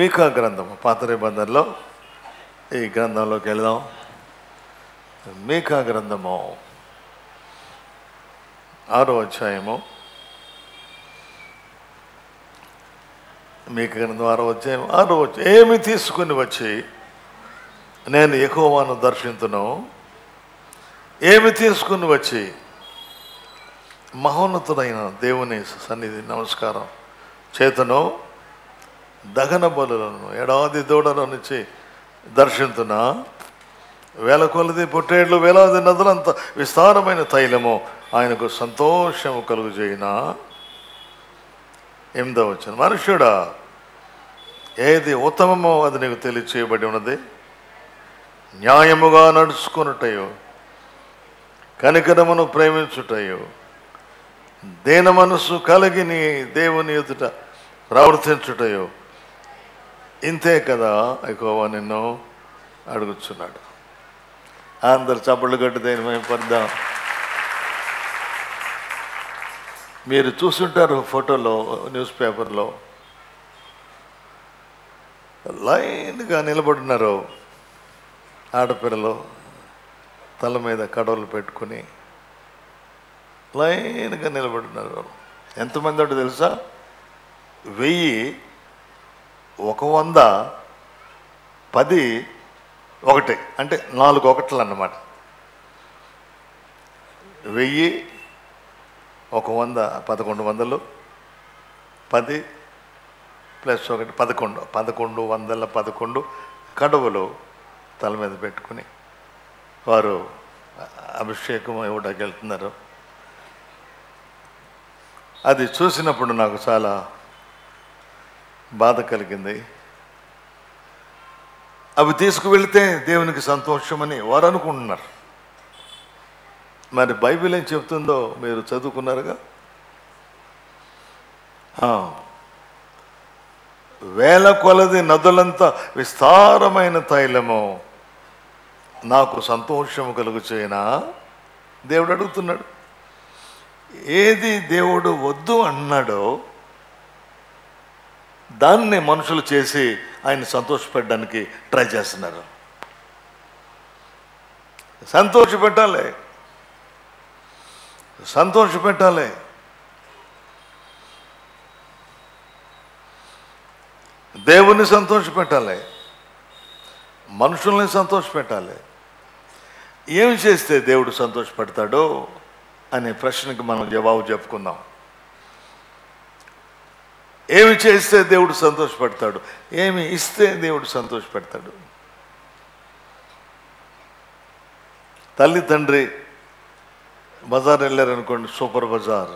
మీకా గ్రంథము పాత నిబంధనలో ఈ గ్రంథంలోకి వెళదాం మీకా గ్రంథము ఆరో అధ్యాయము మీకా గ్రంథం ఆరో అధ్యాయం ఆరో అధ్యాయం ఏమి తీసుకుని వచ్చి నేను ఎక్కువను దర్శించును ఏమి తీసుకుని వచ్చి మహోన్నతుడైన దేవుని సన్నిధి నమస్కారం చేతను దహన బలులను ఏడాది దూడల నుంచి దర్శించున వేల కొలది పొట్టేళ్ళు వేలాది నదులంత విస్తారమైన తైలము ఆయనకు సంతోషము కలుగు చేయిన ఎనిమిదో వచ్చిన మనుష్యుడా ఏది ఉత్తమమో అది నీకు తెలియచేయబడి ఉన్నది న్యాయముగా నడుచుకున్నటయో కనికరమును ప్రేమించుటయో దేన మనస్సు కలిగి నీ దేవుని ఎదుట ప్రవర్తించుటయో ఇంతే కదా ఎక్కువ నిన్ను అడుగుచున్నాడు అందరు చప్పట్లు కట్టి దేని మేము పడదాం మీరు చూస్తుంటారు ఫోటోలో న్యూస్ పేపర్లో లైన్గా నిలబడినారు ఆడపిల్లలు తల మీద కడవలు పెట్టుకుని లైన్గా నిలబడినారు ఎంతమంది అంటే తెలుసా వెయ్యి ఒక వంద పది ఒకటి అంటే నాలుగు ఒకట్లు అన్నమాట వెయ్యి ఒక వంద పదకొండు వందలు పది ప్లస్ ఒకటి పదకొండు పదకొండు వందల పదకొండు కడువులు తల మీద పెట్టుకుని వారు అభిషేకం ఇవ్వడానికి వెళ్తున్నారు అది చూసినప్పుడు నాకు చాలా బాధ కలిగింది అవి తీసుకువెళితే దేవునికి సంతోషమని వారు అనుకుంటున్నారు మరి బైబిల్ ఏం చెప్తుందో మీరు చదువుకున్నారుగా ఆ. వేల కొలది నదులంతా విస్తారమైన తైలము నాకు సంతోషము కలుగు చేయనా దేవుడు అడుగుతున్నాడు ఏది దేవుడు వద్దు అన్నాడో దాన్ని మనుషులు చేసి ఆయన సంతోషపెట్టడానికి ట్రై చేస్తున్నారు సంతోషపెట్టాలి సంతోషపెట్టాలి దేవుని సంతోషపెట్టాలి మనుషుల్ని సంతోషపెట్టాలి ఏమి చేస్తే దేవుడు సంతోషపెడతాడో అనే ప్రశ్నకి మనం జవాబు చెప్పుకుందాం ఏమి చేస్తే దేవుడు సంతోషపడతాడు ఏమి ఇస్తే దేవుడు సంతోషపెడతాడు తల్లి తండ్రి బజార్ వెళ్ళారనుకోండి సూపర్ బజార్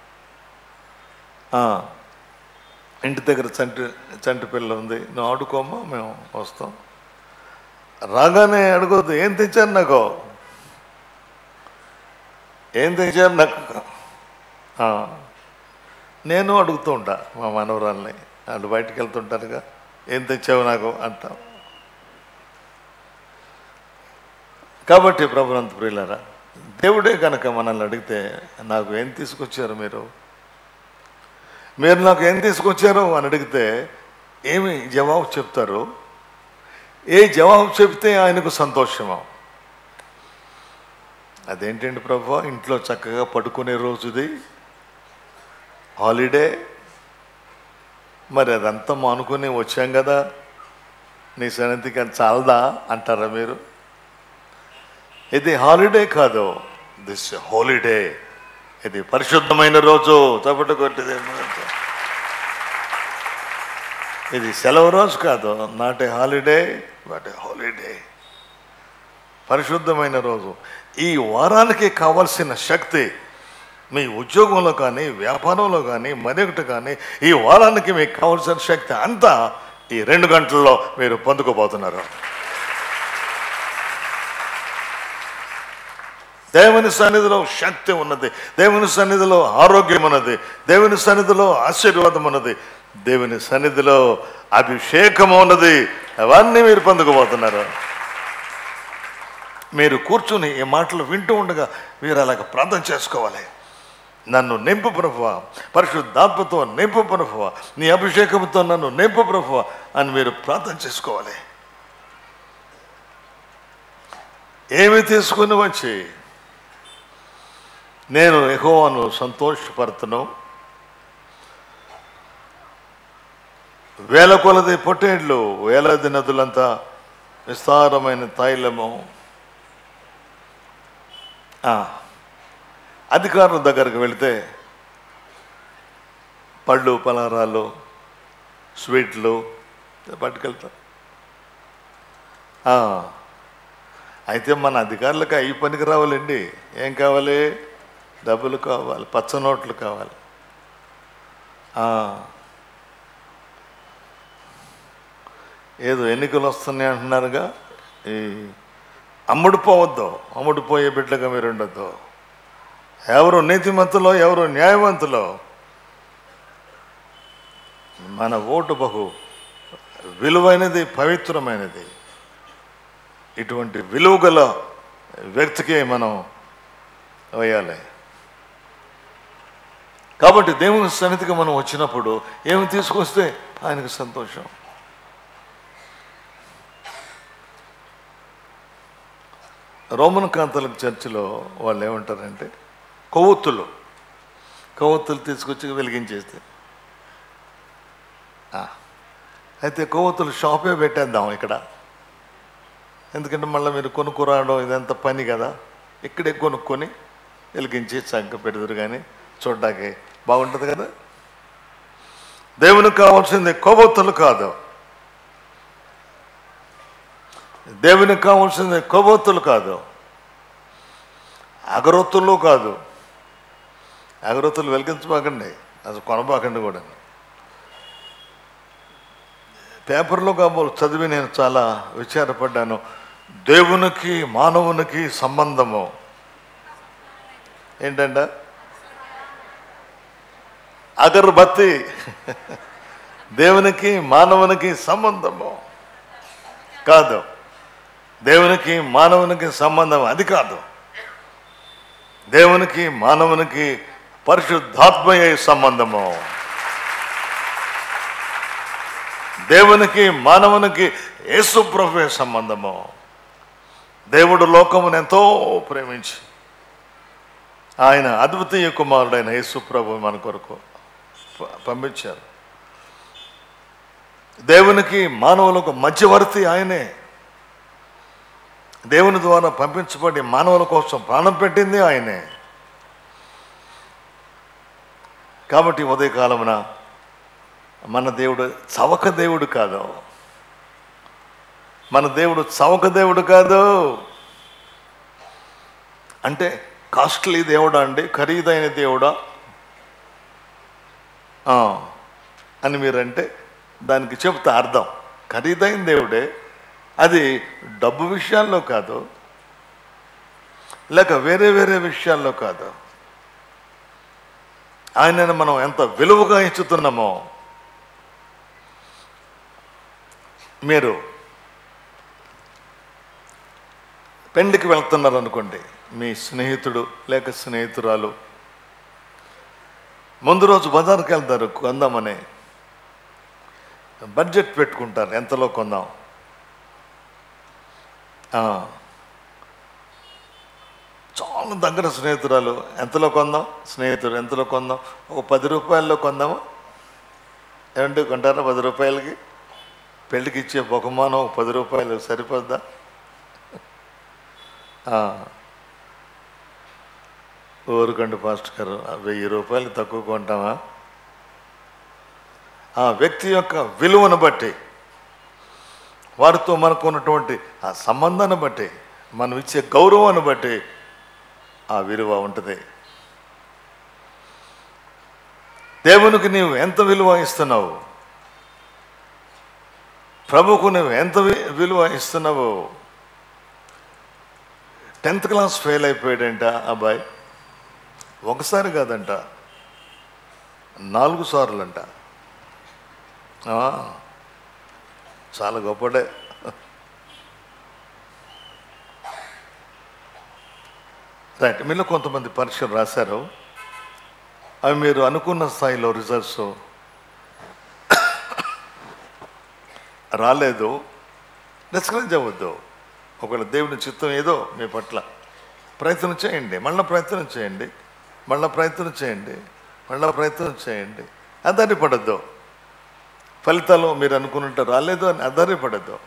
ఆ, ఇంటి దగ్గర చంటి చంటి పిల్ల ఉంది నువ్వు ఆడుకోమ్మా మేము వస్తాం రాగానే అడగొద్దు ఏం తెచ్చారు నాకు ఏం తెచ్చారు నాకు ఆ, నేను అడుగుతూ ఉంటా మా మనవరాల్ని వాళ్ళు బయటికి వెళ్తుంటారుగా ఏం తెచ్చావు నాకు అంటాం కాబట్టి ప్రభునంత ప్రియులారా దేవుడే కనుక మనల్ని అడిగితే నాకు ఏం తీసుకొచ్చారు మీరు మీరు నాకు ఏం తీసుకొచ్చారు అని అడిగితే ఏమి జవాబు చెప్తారు ఏ జవాబు చెప్తే ఆయనకు సంతోషమా అదేంటండి ప్రభు ఇంట్లో చక్కగా పడుకునే రోజుది హాలిడే మరి అదంతా మానుకొని వచ్చాం కదా నీ సన్నిధికి అది చాలదా అంటారా మీరు ఇది హాలిడే కాదు దిస్ హాలిడే ఇది పరిశుద్ధమైన రోజు చప్పట కొట్టిది ఇది సెలవు రోజు కాదు not a holiday but a holiday పరిశుద్ధమైన రోజు ఈ వారానికి కావలసిన శక్తి మీ ఉద్యోగంలో కానీ వ్యాపారంలో కానీ మరొకటి కానీ ఈ వారానికి మీకు కావలసిన శక్తి అంతా ఈ రెండు గంటల్లో మీరు పొందుకోబోతున్నారు దేవుని సన్నిధిలో శక్తి ఉన్నది దేవుని సన్నిధిలో ఆరోగ్యం ఉన్నది దేవుని సన్నిధిలో ఆశీర్వాదం ఉన్నది దేవుని సన్నిధిలో అభిషేకం ఉన్నది అవన్నీ మీరు పొందుకోబోతున్నారు మీరు కూర్చుని ఈ మాటలు వింటూ ఉండగా మీరు అలాగ ప్రార్థన చేసుకోవాలి నన్ను నింపు ప్రభువ పరిశుద్ధాత్మతో నింపు ప్రభువ నీ అభిషేకంతో నన్ను నింపు ప్రభువ అని మీరు ప్రార్థన చేసుకోవాలి ఏమి తీసుకుని వచ్చి నేను ఎహోవాను సంతోషపడుతును వేల కొలది పొట్టేళ్ళు వేలాది నదులంతా విస్తారమైన తైలము ఆ, అధికారుల దగ్గరికి వెళితే పళ్ళు పలహారాలు స్వీట్లు పట్టుకెళ్తారు ఆ, అయితే మన అధికారులకు అవి పనికి రావాలండి ఏం కావాలి డబ్బులు కావాలి పచ్చ నోట్లు కావాలి ఆ, ఏదో ఎన్నికలు వస్తున్నాయి అంటున్నారుగా ఈ అమ్ముడు పోవద్దు అమ్ముడు పోయే బిడ్డగా మీరు ఉండొద్దు ఎవరు నీతిమంతులో ఎవరు న్యాయవంతులో మన ఓటు బహు విలువైనది పవిత్రమైనది ఇటువంటి విలువ గల వ్యక్తికే మనం వేయాలి కాబట్టి దేవుని సన్నిధికి మనం వచ్చినప్పుడు ఏమి తీసుకొస్తే ఆయనకు సంతోషం రోమన్ కాంతలకు చర్చిలో వాళ్ళు ఏమంటారంటే కొవ్వొత్తులు కొవ్వొత్తులు తీసుకొచ్చి వెలిగించేస్తే ఆ, అయితే కొవ్వొత్తులు షాపే పెట్టేద్దాం ఇక్కడ ఎందుకంటే మళ్ళీ మీరు కొనుక్కురావడం ఇదంతా పని కదా ఇక్కడే కొనుక్కొని వెలిగించి చక్క పెడదురు కానీ చూడ్డానికి బాగుంటుంది కదా దేవునికి కావాల్సింది కొవ్వొత్తులు కాదు దేవునికి కావాల్సింది కొవ్వొత్తులు కాదు అగరొత్తులు కాదు అగరొత్తులు వెలిగించబాకండి అసలు కొనబాకండి కూడా పేపర్లో కాబోలు చదివి నేను చాలా విచారపడ్డాను దేవునికి మానవునికి సంబంధము ఏంటంట అగరబత్తి దేవునికి మానవునికి సంబంధము కాదు దేవునికి మానవునికి సంబంధం అది కాదు దేవునికి మానవునికి పరిశుద్ధాత్మయ్యే సంబంధము దేవునికి మానవునికి యేసు ప్రభువే సంబంధము దేవుడు లోకమును ఎంతో ప్రేమించి ఆయన అద్వితీయ కుమారుడైన యేసు ప్రభు మన కొరకు ప- పంపించారు దేవునికి మానవులకు మధ్యవర్తి ఆయనే దేవుని ద్వారా పంపించబడి మానవుల కోసం ప్రాణం పెట్టింది ఆయనే కాబట్టి ఉదయకాలమున మన దేవుడు చవక దేవుడు కాదు మన దేవుడు చవక దేవుడు కాదు అంటే కాస్ట్లీ దేవుడా అండి ఖరీదైన దేవుడా ఆ, అని మీరంటే దానికి చెప్తా అర్థం ఖరీదైన దేవుడే అది డబ్బు విషయాల్లో కాదు లేక వేరే వేరే విషయాల్లో కాదు ఆయనను మనం ఎంత విలువగా ఎంచుతున్నామో మీరు పెండికి వెళ్తున్నారు అనుకోండి మీ స్నేహితుడు లేక స్నేహితురాలు ముందు రోజు బజార్కి వెళ్తారు కొందామని బడ్జెట్ పెట్టుకుంటారు ఎంతలో కొందాం ఆ. చాలా దగ్గర స్నేహితురాలు ఎంతలో కొందాం స్నేహితుడు ఎంతలో కొందాం ఒక పది రూపాయల్లో కొందామా ఏమంటే కొంటారా పది రూపాయలకి పెళ్ళికి ఇచ్చే బహుమానం ఒక పది రూపాయలు సరిపోద్దా ఆ. ఊరుకండి పాస్ట్ గారు ఆ వెయ్యి రూపాయలు తక్కువ కొంటామా ఆ వ్యక్తి యొక్క విలువను బట్టి వారితో మనకు ఉన్నటువంటి ఆ సంబంధాన్ని బట్టి మనం ఇచ్చే గౌరవాన్ని బట్టి ఆ విలువ ఉంటుంది దేవునికి నీవు ఎంత విలువ ఇస్తున్నావు ప్రభుకు నువ్వు ఎంత వి- విలువ ఇస్తున్నావు టెన్త్ క్లాస్ ఫెయిల్ అయిపోయాడంట అబ్బాయి ఒకసారి కాదంట నాలుగు సార్లు అంట ఆ, చాలా గొప్పడే రైట్ మీలో కొంతమంది పరీక్షలు రాశారు అవి మీరు అనుకున్న స్థాయిలో రిజల్ట్స్ రాలేదు డిస్కరేజ్ అవ్వద్దు ఒకవేళ దేవుని చిత్తం ఏదో మీ పట్ల ప్రయత్నం చేయండి మళ్ళీ ప్రయత్నం చేయండి మళ్ళీ ప్రయత్నం చేయండి మళ్ళీ ప్రయత్నం చేయండి ఆధారపడద్దు ఫలితాలు మీరు అనుకున్నట్టు రాలేదు అని ఆధారపడద్దు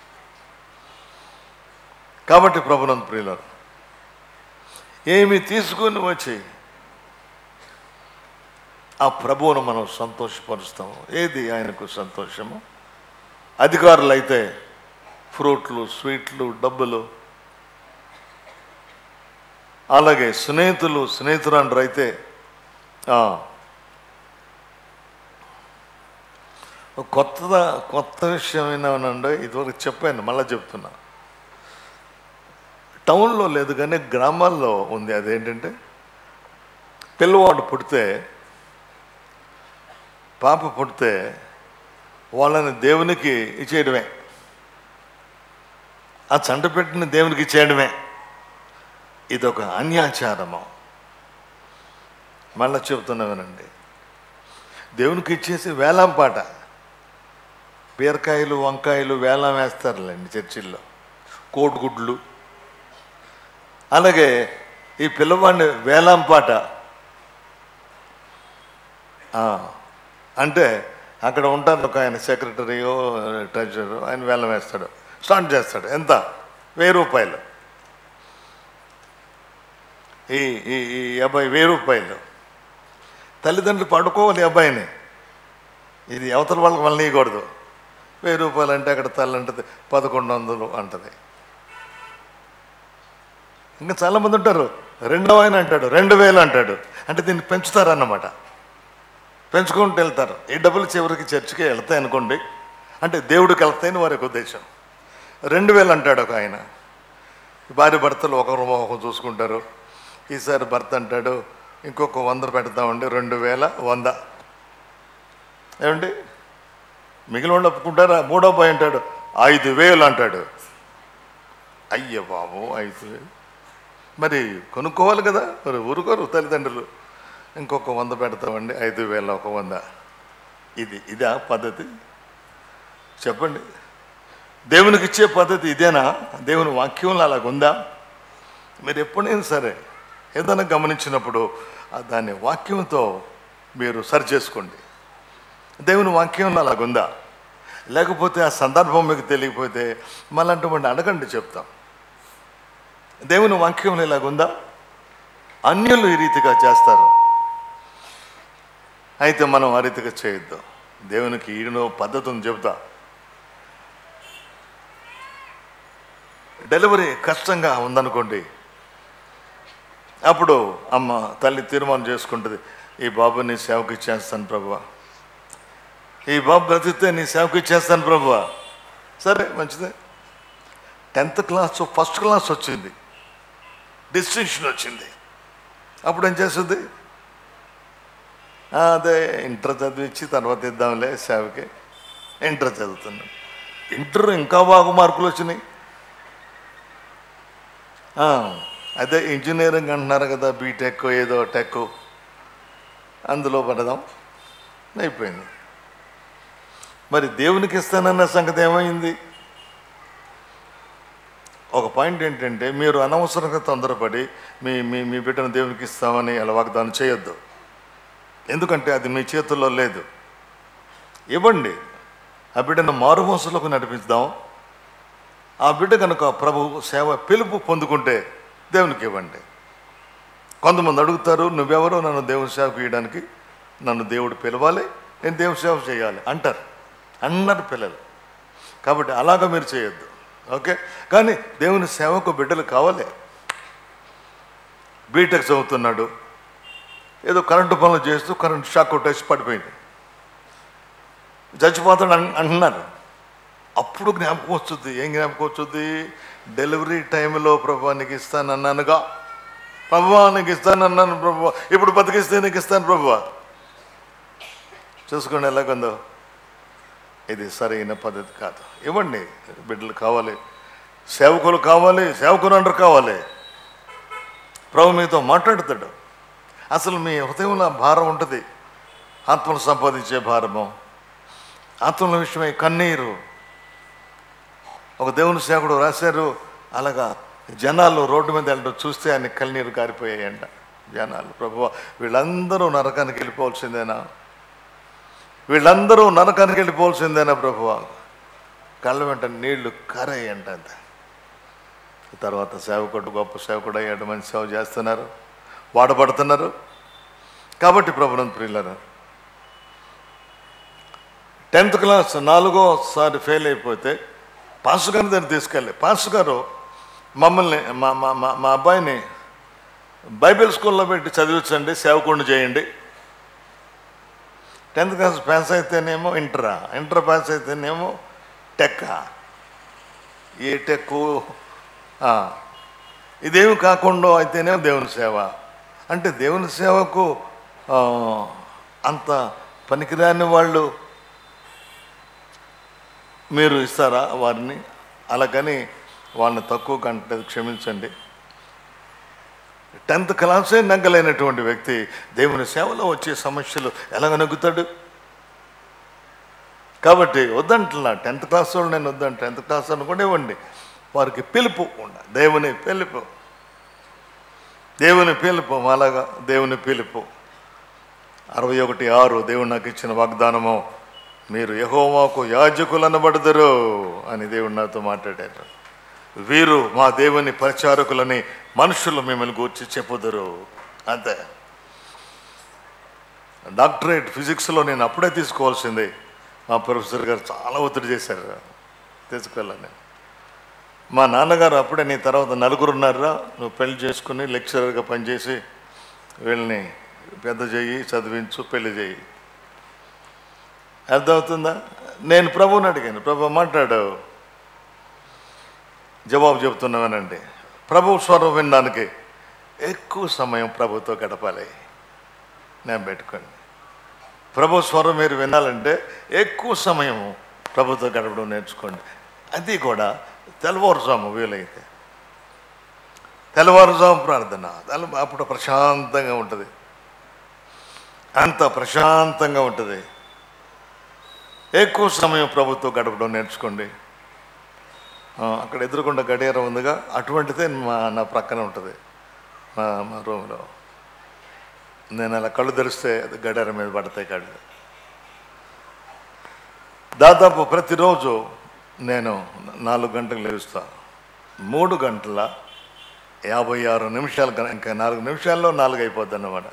కాబట్టి ప్రభునంత ప్రియులారు ఏమి తీసుకుని వచ్చి ఆ ప్రభువును మనం సంతోషపరుస్తాము ఏది ఆయనకు సంతోషము అధికారులు అయితే ఫ్రూట్లు స్వీట్లు డబ్బులు అలాగే స్నేహితులు స్నేహితురాండ్రు అయితే ఆ, కొత్త కొత్త విషయం ఏమేనానండి ఇదివరకు చెప్పాను మళ్ళీ చెప్తున్నా టౌన్లో లేదు కానీ గ్రామాల్లో ఉంది అదేంటంటే పిల్లవాడు పుడితే పాప పుడితే వాళ్ళని దేవునికి ఇచ్చేయడమే ఆ చంట పెట్టిన దేవునికి ఇచ్చేయడమే ఇదొక అన్యాచారము మళ్ళీ చెబుతున్నామేనండి దేవునికి ఇచ్చేసి వేలం పాట బీరకాయలు వంకాయలు వేలం వేస్తారులేండి చర్చిల్లో కోడిగుడ్లు అలాగే ఈ పిల్లవాడిని వేలం పాట ఆ, అంటే అక్కడ ఉంటారు ఒక ఆయన సెక్రటరీయో ట్రెజరో ఆయన వేలం వేస్తాడు స్టార్ట్ చేస్తాడు ఎంత వెయ్యి రూపాయలు ఈ ఈ ఈ అబ్బాయి వెయ్యి రూపాయలు తల్లిదండ్రులు పడుకోవాలి ఈ అబ్బాయిని ఇది అవతల వాళ్ళకి వాళ్ళని ఇవ్వకూడదు వెయ్యి రూపాయలు అంటే అక్కడ తల్లి అంటది పదకొండు వందలు అంటది ఇంకా చాలామంది ఉంటారు రెండో ఆయన అంటాడు రెండు వేలు అంటాడు అంటే దీన్ని పెంచుతారన్నమాట పెంచుకుంటూ వెళ్తారు ఈ డబ్బులు చివరికి చర్చికి వెళ్తాయి అనుకోండి అంటే దేవుడికి వెళ్తాయని వారి యొక్క ఉద్దేశం రెండు వేలు అంటాడు ఒక ఆయన భార్య భర్తలు ఒకరు ఒకరు చూసుకుంటారు ఈసారి భర్త అంటాడు ఇంకొక వంద పెడతామండి రెండు వేల వంద ఏమండి మిగిలిన వాళ్ళు ఒప్పుకుంటారా మూడో అబ్బాయి అంటాడు ఐదు వేలు అంటాడు అయ్య బాబు ఐదు వేలు మరి కొనుక్కోవాలి కదా మరి ఊరుకోరు తల్లిదండ్రులు ఇంకొక వంద పెడతామండి ఐదు వేల ఒక వంద ఇది ఇదా పద్ధతి చెప్పండి దేవునికి ఇచ్చే పద్ధతి ఇదేనా దేవుని వాక్యంలో అలాగుందా మీరు ఎప్పుడైనా సరే ఏదైనా గమనించినప్పుడు ఆ దాన్ని వాక్యంతో మీరు సరి చేసుకోండి దేవుని వాక్యంలో అలాగుందా లేకపోతే ఆ సందర్భం మీకు తెలియకపోతే మళ్ళంటి అడగండి చెప్తాం దేవుని వాక్యంలో ఇలాగుందా అన్యులు ఈ రీతిగా చేస్తారు అయితే మనం ఆ రీతిగా చేయొద్దు దేవునికి ఈయనో పద్ధతిని చెబుతా డెలివరీ కష్టంగా ఉందనుకోండి అప్పుడు అమ్మ తల్లి తీర్మానం చేసుకుంటుంది ఈ బాబు నీ సేవకి ఇచ్చేస్తాను ప్రభువా ఈ బాబు బ్రతికితే నీ సేవకి ఇచ్చేస్తాను ప్రభువా సరే మంచిదే టెన్త్ క్లాస్ ఫస్ట్ క్లాస్ వచ్చింది డిస్టింక్షన్ వచ్చింది అప్పుడు ఏం చేస్తుంది "ఆ, అదే ఇంటర్ చదివించి తర్వాత ఇద్దాంలే సేవకి ఇంటర్ చదువుతున్నాడు ఇంటర్ ఇంకా బాగా మార్కులు వచ్చినాయి ఆ, అదే ఇంజనీరింగ్ అంటున్నారు కదా బీటెక్ ఏదో టెక్ అందులో పడదాం అయిపోయింది మరి దేవునికి ఇస్తానన్న సంగతి ఏమైంది ఒక పాయింట్ ఏంటంటే మీరు అనవసరంగా తొందరపడి మీ మీ మీ బిడ్డను దేవునికి ఇస్తామని అలా వాగ్దానం చేయొద్దు ఎందుకంటే అది మీ చేతుల్లో లేదు ఇవ్వండి ఆ బిడ్డను మారుమోసలోకి నడిపిద్దాం ఆ బిడ్డ కనుక ప్రభు సేవ పిలుపు పొందుకుంటే దేవునికి ఇవ్వండి కొంతమంది అడుగుతారు నువ్వెవరో నన్ను దేవుని సేవకు ఇవ్వడానికి నన్ను దేవుడు పిలవాలి నేను దేవుని సేవ చేయాలి అంటారు అన్నారు పిల్లలు కాబట్టి అలాగ మీరు చేయొద్దు ఓకే కానీ దేవుని సేవకు బిడ్డలు కావాలి బీటెక్ చదువుతున్నాడు ఏదో కరెంటు పనులు చేస్తూ కరెంట్ షాక్ కొట్టేసి పడిపోయింది చచ్చిపోతాడు అన్- అంటున్నారు అప్పుడు జ్ఞాపకం వస్తుంది ఏం జ్ఞాపకం వస్తుంది డెలివరీ టైంలో ప్రభా నీకు ఇస్తానన్నానుగా ప్రభువా నీకు ఇస్తానన్నాను ప్రభు ఇప్పుడు బతికిస్తే నీకు ఇస్తాను ప్రభువా చూసుకోండి ఎలాగుందో ఇది సరైన పద్ధతి కాదు ఇవ్వండి బిడ్డలు కావాలి సేవకులు కావాలి సేవకులు అంటారు కావాలి ప్రభు మీతో మాట్లాడతాడు అసలు మీ హృదయంలో ఆ భారం ఉంటుంది ఆత్మను సంపాదించే భారము ఆత్మల విషయమై కన్నీరు ఒక దేవుని సేవకుడు రాశారు అలాగా జనాలు రోడ్డు మీద వెళ్ళడం చూస్తే ఆయన కన్నీరు కారిపోయాయంట జనాలు ప్రభు వీళ్ళందరూ నరకానికి వెళ్ళిపోవాల్సిందేనా వీళ్ళందరూ నరకానికి వెళ్ళిపోవాల్సిందేనా ప్రభు కళ్ళ వెంట నీళ్లు కారాయంట అంత తర్వాత సేవకుడు గొప్ప సేవకుడు అయ్యాడు మంచి సేవ చేస్తున్నారు వాడబడుతున్నారు కాబట్టి ప్రభునంత ప్రియులరు టెన్త్ క్లాస్ నాలుగోసారి ఫెయిల్ అయిపోతే పాస్టర్ గారి దగ్గర తీసుకెళ్ళి పాస్టర్ గారు మమ్మల్ని మా మా మా- మా అబ్బాయిని బైబిల్ స్కూల్లో పెట్టి చదివించండి సేవకుండా చేయండి టెన్త్ క్లాస్ పాస్ అయితేనేమో ఇంటరా ఇంటర్ పాస్ అయితేనేమో టెక్కా ఏ టెక్కు ఆ, ఇదేమి కాకుండా అయితేనేమో దేవుని సేవ అంటే దేవుని సేవకు ఆ, అంత పనికిరాని వాళ్ళు మీరు ఇస్తారా వారిని అలాగని వాళ్ళని తక్కువ కంటే క్షమించండి టెన్త్ క్లాసే నగ్గలేనటువంటి వ్యక్తి దేవుని సేవలో వచ్చే సమస్యలు ఎలాగ నగ్గుతాడు కాబట్టి వద్దంటున్నా టెన్త్ క్లాస్ వాళ్ళు నేను వద్దంట టెన్త్ క్లాస్ అనుకుంటే ఇవ్వండి వారికి పిలుపు ఉండ దేవుని పిలుపు దేవుని పిలుపు అలాగా దేవుని పిలుపు అరవై ఒకటి ఆరు దేవుడు నాకు ఇచ్చిన వాగ్దానము మీరు యహోవాకు యాజకులు అనబడదురు అని దేవుడు నాతో మాట్లాడారు వీరు మా దేవుని పరిచారకులని మనుషులు మిమ్మల్ని గూర్చి చెప్పుదురు అంతే డాక్టరేట్ ఫిజిక్స్లో నేను అప్పుడే తీసుకోవాల్సింది మా ప్రొఫెసర్ గారు చాలా ఒత్తిడి చేశారు తీసుకెళ్ళాను నేను మా నాన్నగారు అప్పుడే నీ తర్వాత నలుగురు ఉన్నారా నువ్వు పెళ్లి చేసుకుని లెక్చరర్గా పనిచేసి వీళ్ళని పెద్ద చెయ్యి చదివించు పెళ్లి చేయి అర్థమవుతుందా నేను ప్రభువుని అడిగాను ప్రభు మాట్లాడావు జవాబు చెప్తున్నామేనండి ప్రభు స్వరం వినడానికి ఎక్కువ సమయం ప్రభుతో గడపాలి నేను పెట్టుకోండి ప్రభు స్వరం మీరు వినాలంటే ఎక్కువ సమయం ప్రభుతో గడపడం నేర్చుకోండి అది కూడా తెల్లవారుజాము వీలైతే తెల్లవారుజాము ప్రార్థన తెల్ల అప్పుడు ప్రశాంతంగా ఉంటుంది అంత ప్రశాంతంగా ఉంటుంది ఎక్కువ సమయం ప్రభుత్వం గడపడం నేర్చుకోండి ఆ, అక్కడ ఎదురుకుండా గడియారం ఉందిగా అటువంటిదే మా నా ప్రక్కన ఉంటుంది మా మా రూమ్లో నేను అలా కళ్ళు తెరిస్తే అది గడియారం మీద పడతాయి కళ్ళు దాదాపు ప్రతిరోజు నేను నాలుగు గంటలకు లేస్తా మూడు గంటల యాభై ఆరు నిమిషాలు కన్నా- ఇంకా నాలుగు నిమిషాల్లో నాలుగు అయిపోద్ది అన్నమాట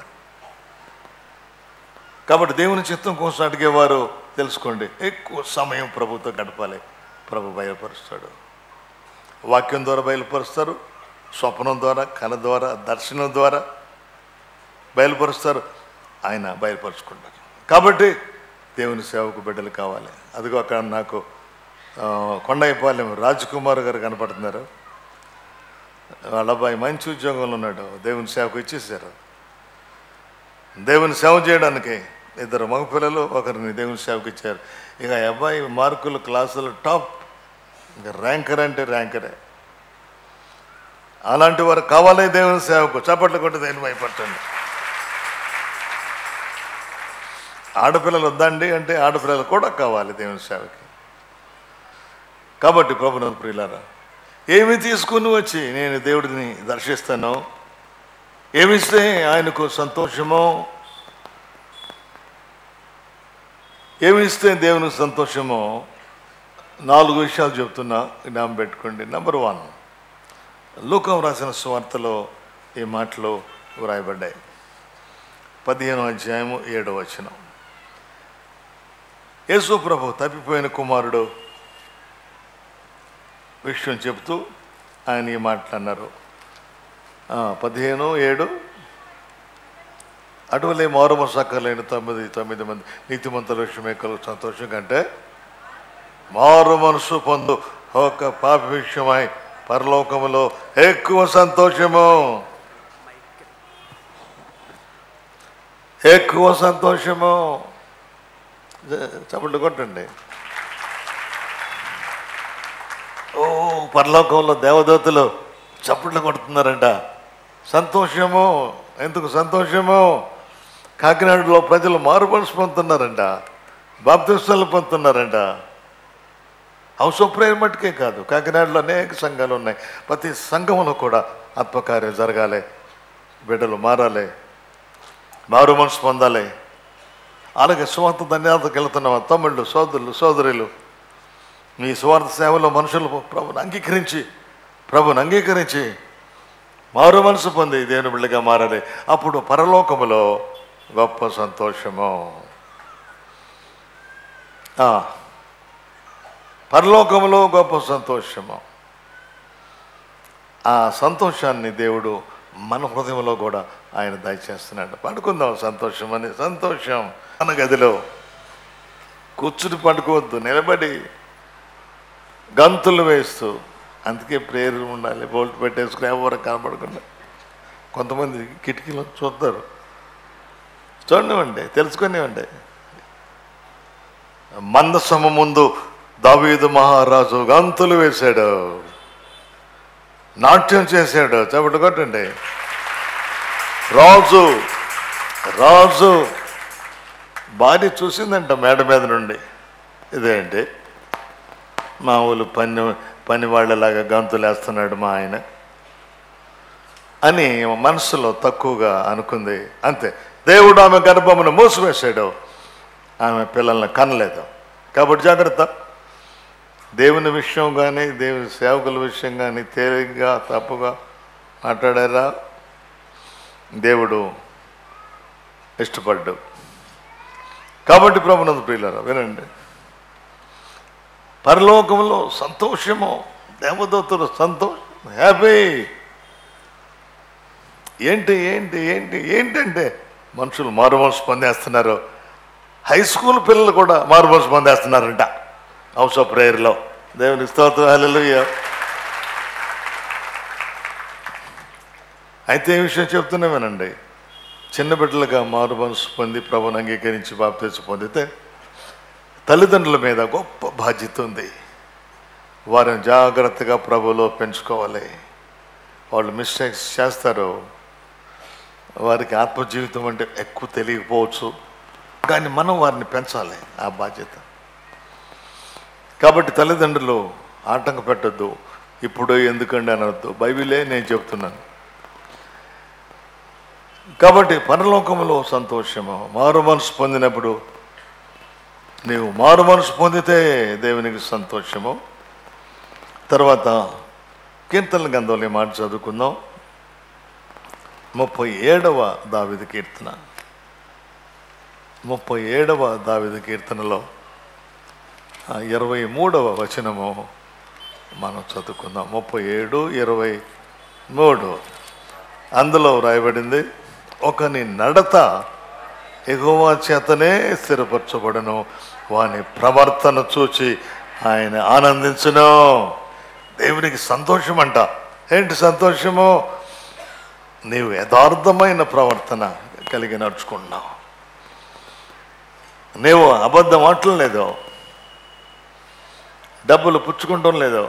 కాబట్టి దేవుని చిత్తం కోసం అడిగేవారు తెలుసుకోండి ఎక్కువ సమయం ప్రభుతో గడపాలి ప్రభు బయలుపరుస్తాడు వాక్యం ద్వారా బయలుపరుస్తారు స్వప్నం ద్వారా కళ ద్వారా దర్శనం ద్వారా బయలుపరుస్తారు ఆయన బయలుపరుచుకుంటారు కాబట్టి దేవుని సేవకు బిడ్డలు కావాలి అదిగో అక్కడ నాకు ఆ, కొండైపాలెం రాజ్ కుమార్ గారు కనపడుతున్నారు వాళ్ళ అబ్బాయి మంచి ఉద్యోగంలో ఉన్నాడు దేవుని సేవకు ఇచ్చేసారు దేవుని సేవ చేయడానికి ఇద్దరు మగపిల్లలు ఒకరిని దేవుని సేవకు ఇచ్చారు ఇక ఆ అబ్బాయి మార్కులు క్లాసులు టాప్ ఇంకా ర్యాంకర్ అంటే ర్యాంకరే అలాంటి వారు కావాలి దేవుని సేవకు చప్పట్లు కొట్టి దేని భయపట్టండి ఆడపిల్లలు వద్దండి అంటే ఆడపిల్లలు కూడా కావాలి దేవుని సేవకి కాబట్టి ప్రభునంద ప్రియులారా ఏమి తీసుకుని వచ్చి నేను దేవుడిని దర్శిస్తాను ఏమిస్తే ఆయనకు సంతోషమో ఏమిస్తే దేవునికి సంతోషమో నాలుగు విషయాలు చెప్తున్నా జ్ఞాపం పెట్టుకోండి నెంబర్ వన్ లూకం రాసిన స్వార్తలో ఈ మాటలు వ్రాయబడ్డాయి పదిహేను అధ్యాయము ఏడవ వచనం యేసు ప్రభు తప్పిపోయిన కుమారుడు విషయం చెబుతూ ఆయన ఈ మాటలు అన్నారు ఆ, పదిహేను ఏడు అటువలే మారుమ సక్కలేని తొమ్మిది తొమ్మిది మంది నీతిమంతుల విషయమే కలుగు సంతోషం కంటే మారు మనసు పొందు ఒక పాప విషయమై పరలోకములో ఎక్కువ సంతోషము ఎక్కువ సంతోషము చప్పట్లు కొట్టండి ఓ పరలోకంలో దేవదూతలు చప్పట్లు కొడుతున్నారంట సంతోషము ఎందుకు సంతోషము కాకినాడలో ప్రజలు మారుమనసు పొందుతున్నారంట బాప్తిస్తాలు పొందుతున్నారంట హౌస్ ఆఫ్ ప్రేయర్ మట్టుకే కాదు కాకినాడలో అనేక సంఘాలు ఉన్నాయి ప్రతి సంఘంలో కూడా ఆత్మకార్యం జరగాలి బిడ్డలు మారాలి మారు మనసు పొందాలి అలాగే స్వార్థ ధన్యతకు వెళ్తున్న మా తమ్ముళ్ళు సోదరులు సోదరులు మీ స్వార్థ సేవలో మనుషులు ప్రభుని అంగీకరించి ప్రభుని అంగీకరించి మారు మనసు పొంది దేవుని బిళ్ళగా మారాలి అప్పుడు పరలోకములో గొప్ప సంతోషము ఆ, పరలోకములో గొప్ప సంతోషము ఆ సంతోషాన్ని దేవుడు మన హృదయంలో కూడా ఆయన దయచేస్తున్నాడు పండుకుందాం సంతోషం అని సంతోషం మన గదిలో కూర్చుని పండుకోవద్దు నిలబడి గంతులు వేస్తూ అందుకే ప్రేయర్ ఉండాలి బోల్ట్ పెట్టేసుకుని ఎవరు కనపడకుండా కొంతమంది కిటికీలో చూస్తారు చూడనివ్వండి తెలుసుకునివ్వండి మందసమ ముందు దావీదు మహారాజు గంతులు వేశాడు నాట్యం చేశాడు చెప్పటి కొట్టండి రాజు రాజు భార్య చూసిందంట మేడ మీద నుండి ఇదేంటి మా ఊళ్ళు పని పని వాళ్ళలాగా గంతులు వేస్తున్నాడు మా ఆయన అని మనసులో తక్కువగా అనుకుంది అంతే దేవుడు ఆమె గర్భమును మూసివేశాడు ఆమె పిల్లల్ని కనలేదు కాబట్టి జాగ్రత్త దేవుని విషయం కానీ దేవుని సేవకుల విషయం కానీ తేలిగ్గా తప్పుగా మాట్లాడారా దేవుడు ఇష్టపడ్డు కాబట్టి ప్రభునందు ప్రియులారా వినండి పరలోకంలో సంతోషము దేవదూతలు సంతోషం హ్యాపీ ఏంటి ఏంటి ఏంటి ఏంటంటే మనుషులు మారుమనసు పొందేస్తున్నారు హై స్కూల్ పిల్లలు కూడా మారుమనసు పొందేస్తున్నారంట హౌస్ ఆఫ్ ప్రేయర్లో దేవుని స్తోత్రం హల్లెలూయా అయితే ఈ విషయం చెప్తున్నా వినండి చిన్న బిడ్డలుగా మారు మనసు పొంది ప్రభుని అంగీకరించి బాప్తీసు పొందితే తల్లిదండ్రుల మీద గొప్ప బాధ్యత ఉంది వారిని జాగ్రత్తగా ప్రభులో పెంచుకోవాలి వాళ్ళు మిస్టేక్స్ చేస్తారు వారికి ఆత్మ జీవితం అంటే ఎక్కువ తెలియకపోవచ్చు కానీ మనం వారిని పెంచాలి ఆ బాధ్యత కాబట్టి తల్లిదండ్రులు ఆటంక పెట్టద్దు ఇప్పుడు ఎందుకండి అనవద్దు బైబిలే నేను చెప్తున్నాను కాబట్టి పరలోకములో సంతోషము మారు మనసు పొందినప్పుడు నీవు మారు మనసు పొందితే దేవునికి సంతోషము తర్వాత కీర్తన గంధంలో ఈ మాట చదువుకుందాం ముప్పై ఏడవ దావిద కీర్తన ముప్పై ఏడవ దావిద కీర్తనలో ఆ ఇరవై మూడవ వచనము మనం చదువుకుందాం ముప్పై ఏడు ఇరవై మూడు అందులో వ్రాయబడింది ఒకని నడత ఎగువ చేతనే స్థిరపరచబడను వాని ప్రవర్తన చూచి ఆయన ఆనందించును దేవునికి సంతోషం అంట ఏంటి సంతోషము నీవు యథార్థమైన ప్రవర్తన కలిగి నడుచుకుంటున్నావు నీవు అబద్ధం ఆటలు లేదో డబ్బులు పుచ్చుకుంటాం లేదో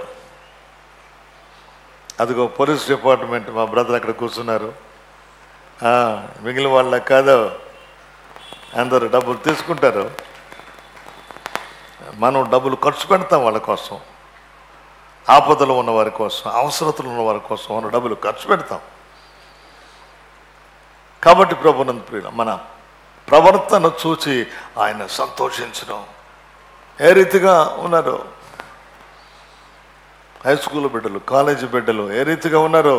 అదిగో పోలీస్ డిపార్ట్మెంట్ మా బ్రదర్ అక్కడ కూర్చున్నారు ఆ, మిగిలిన వాళ్ళ కాదు అందరూ డబ్బులు తీసుకుంటారు మనం డబ్బులు ఖర్చు పెడతాం వాళ్ళ కోసం ఆపదలు ఉన్న వారి కోసం అవసరతలు ఉన్న వారి కోసం మన డబ్బులు ఖర్చు పెడతాం కాబట్టి ప్రభునంద ప్రియుల మన ప్రవర్తన చూచి ఆయన సంతోషించడం ఏ రీతిగా ఉన్నారు హై స్కూల్ బిడ్డలు కాలేజీ బిడ్డలు ఏ రీతిగా ఉన్నారు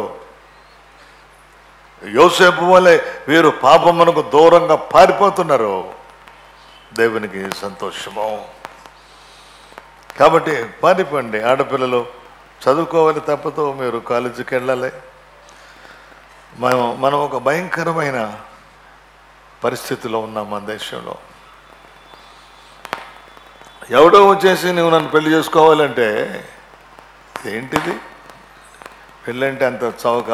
యోసేపు వలె వీరు పాపమునకు దూరంగా పారిపోతున్నారు దేవునికి సంతోషము కాబట్టి పారిపోండి ఆడపిల్లలు చదువుకోవాలి తప్పతో మీరు కాలేజీకి వెళ్ళాలి మనం మనం ఒక భయంకరమైన పరిస్థితిలో ఉన్నాం మన దేశంలో ఎవడో వచ్చేసి నువ్వు నన్ను పెళ్లి చేసుకోవాలంటే ఏంటిది పెళ్ళంటే అంత చౌక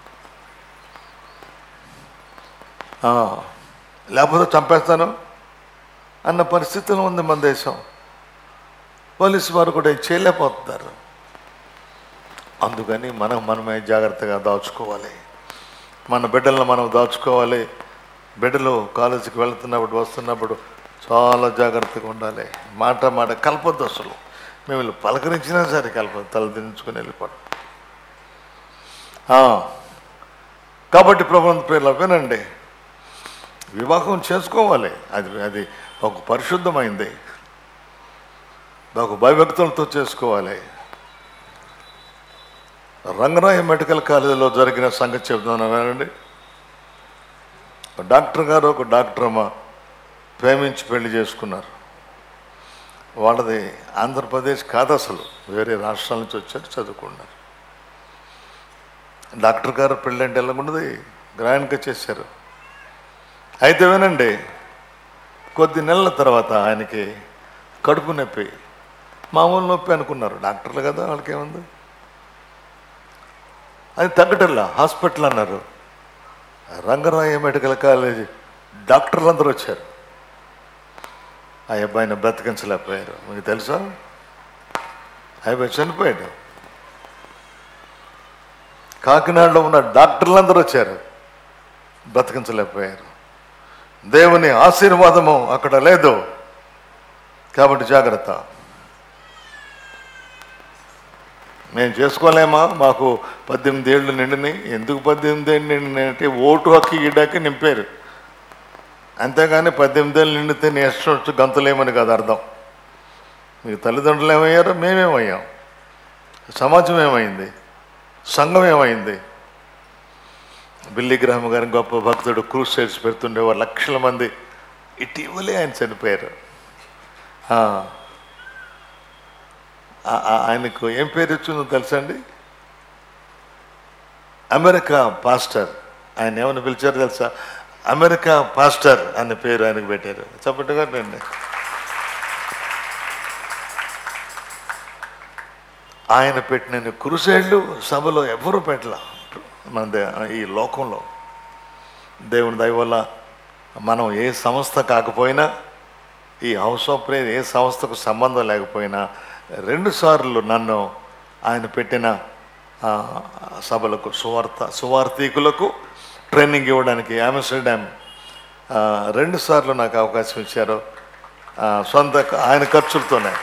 ఆ, లేకపోతే చంపేస్తాను అన్న పరిస్థితిలో ఉంది మన దేశం పోలీసు వారు కూడా ఇది చేయలేకపోతున్నారు అందుకని మనం మనమే జాగ్రత్తగా దాచుకోవాలి మన బిడ్డలను మనం దాచుకోవాలి బిడ్డలు కాలేజీకి వెళ్తున్నప్పుడు వస్తున్నప్పుడు చాలా జాగ్రత్తగా ఉండాలి మాట మాట కలపొద్దు అసలు మేము వీళ్ళు పలకరించినా సరే కలపదు తల దించుకొని వెళ్ళిపోవడం ఆ, కాబట్టి ప్రభుత్వ పేర్లు వినండి వివాహం చేసుకోవాలి అది అది ఒక పరిశుద్ధమైంది ఒక భయభక్తులతో చేసుకోవాలి రంగరాయ మెడికల్ కాలేజీలో జరిగిన సంగతి చెబుతున్నాను వినండి ఒక డాక్టర్ గారు ఒక డాక్టర్ అమ్మ ప్రేమించి పెళ్లి చేసుకున్నారు వాళ్ళది ఆంధ్రప్రదేశ్ కాదు అసలు వేరే రాష్ట్రాల నుంచి వచ్చారు చదువుకున్నారు డాక్టర్ గారు పెళ్ళి అంటే ఎలా ఉండదు గ్రాండ్గా చేశారు అయితే వినండి కొద్ది నెలల తర్వాత ఆయనకి కడుపు నొప్పి మామూలు నొప్పి అనుకున్నారు డాక్టర్లు కదా వాళ్ళకి ఏముంది అది తగ్గటల్లా హాస్పిటల్ అన్నారు రంగరాయ మెడికల్ కాలేజీ డాక్టర్లు అందరూ వచ్చారు ఆ అబ్బాయిని బ్రతికించలేకపోయారు మీకు తెలుసా ఆ అబ్బాయి చనిపోయాడు కాకినాడలో ఉన్న డాక్టర్లందరూ వచ్చారు బ్రతికించలేకపోయారు దేవుని ఆశీర్వాదము అక్కడ లేదు కాబట్టి జాగ్రత్త మేము చేసుకోలేమా మాకు పద్దెనిమిది ఏళ్ళు నిండినాయి ఎందుకు పద్దెనిమిది ఏళ్ళు నిండినాయి అంటే ఓటు హక్కు ఇడాకి నింపారు అంతేగాని పద్దెనిమిది ఏళ్ళు నిండితే నీ ఇష్టం వచ్చి గంతులేమని కాదు అర్థం మీకు తల్లిదండ్రులు ఏమయ్యారో మేమేమయ్యాం సమాజం ఏమైంది సంఘం ఏమైంది బిల్లి గ్రహం గారి గొప్ప భక్తుడు క్రూజ్ సైడ్స్ పెడుతుండేవారు లక్షల మంది ఇటీవలే ఆయన చనిపోయారు ఆ, ఆ- ఆ- ఆయనకు ఏం పేరు వచ్చిందో తెలుసా అండి అమెరికా పాస్టర్ ఆయన ఏమని పిలిచారు తెలుసా అమెరికా పాస్టర్ అనే పేరు ఆయనకు పెట్టారు చెప్పట్టుగా రండి ఆయన పెట్టిన కురుసేళ్ళు సభలో ఎవరు పెట్టల మన దే- ఈ లోకంలో దేవుని దయ వల్ల మనం ఏ సంస్థ కాకపోయినా ఈ హౌస్ ఆఫ్ ప్రేయర్ ఏ సంస్థకు సంబంధం లేకపోయినా రెండుసార్లు నన్ను ఆయన పెట్టిన ఆ, సభలకు సువార్త సువార్థికులకు ట్రైనింగ్ ఇవ్వడానికి ఆమ్స్టర్డామ్ ఆ, రెండుసార్లు నాకు అవకాశం ఇచ్చారు ఆ, సొంత ఆయన ఖర్చులతోనే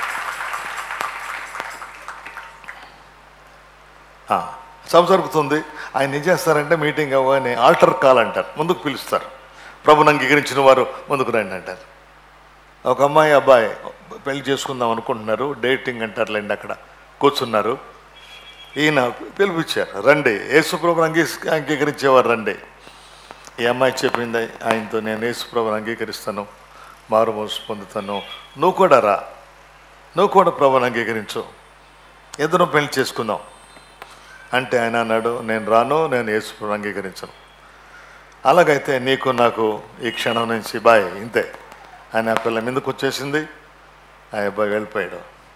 ఆ, సభ జరుగుతుంది ఆయన ఏం చేస్తారంటే మీటింగ్ అవ్వగానే ఆల్టర్ కాల్ అంటారు ముందుకు పిలుస్తారు ప్రభుని అంగీకరించిన వారు ముందుకు రండి అంటారు ఒక అమ్మాయి అబ్బాయి పెళ్లి చేసుకుందాం అనుకుంటున్నారు డేటింగ్ అంటారులేండి అక్కడ కూర్చున్నారు ఈయన పిలిపించారు రండి యేసుప్రభుని అంగీ అంగీకరించేవారు రండి ఈ అమ్మాయి చెప్పింది ఆయనతో నేను యేసుప్రభుని అంగీకరిస్తాను మారు మోసు పొందుతాను నువ్వు కూడా రా నువ్వు కూడా ప్రభుని అంగీకరించు ఇద్దరం పెళ్లి చేసుకుందాం అంటే ఆయన అన్నాడు నేను రాను నేను యేసుప్రభుని అంగీకరించను అలాగైతే నీకు నాకు ఈ క్షణం నుంచి బాయ్ ఇంతే ఆయన ఆ పిల్ల మీదకి వచ్చేసింది ఆ అబ్బాయి వెళ్ళిపోయాడు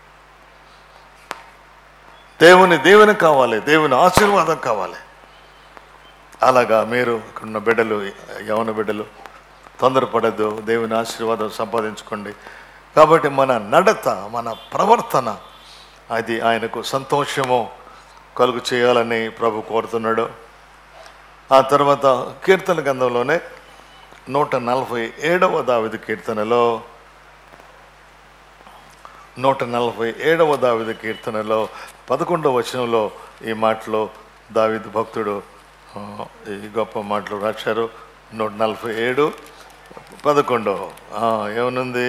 దేవుని దేవుని కావాలి దేవుని ఆశీర్వాదం కావాలి అలాగా మీరు ఇక్కడున్న బిడ్డలు యవన బిడ్డలు తొందరపడద్దు దేవుని ఆశీర్వాదం సంపాదించుకోండి కాబట్టి మన నడత మన ప్రవర్తన అది ఆయనకు సంతోషము కలుగు చేయాలని ప్రభు కోరుతున్నాడు ఆ తర్వాత కీర్తన గంధంలోనే నూట నలభై ఏడవ దావిది కీర్తనలో నూట నలభై ఏడవ దావిది కీర్తనలో పదకొండవ వచనంలో ఈ మాటలో దావిది భక్తుడు ఆ, ఈ గొప్ప మాటలు రాశారు నూట నలభై ఏడు పదకొండవ ఆ, ఏమనుంది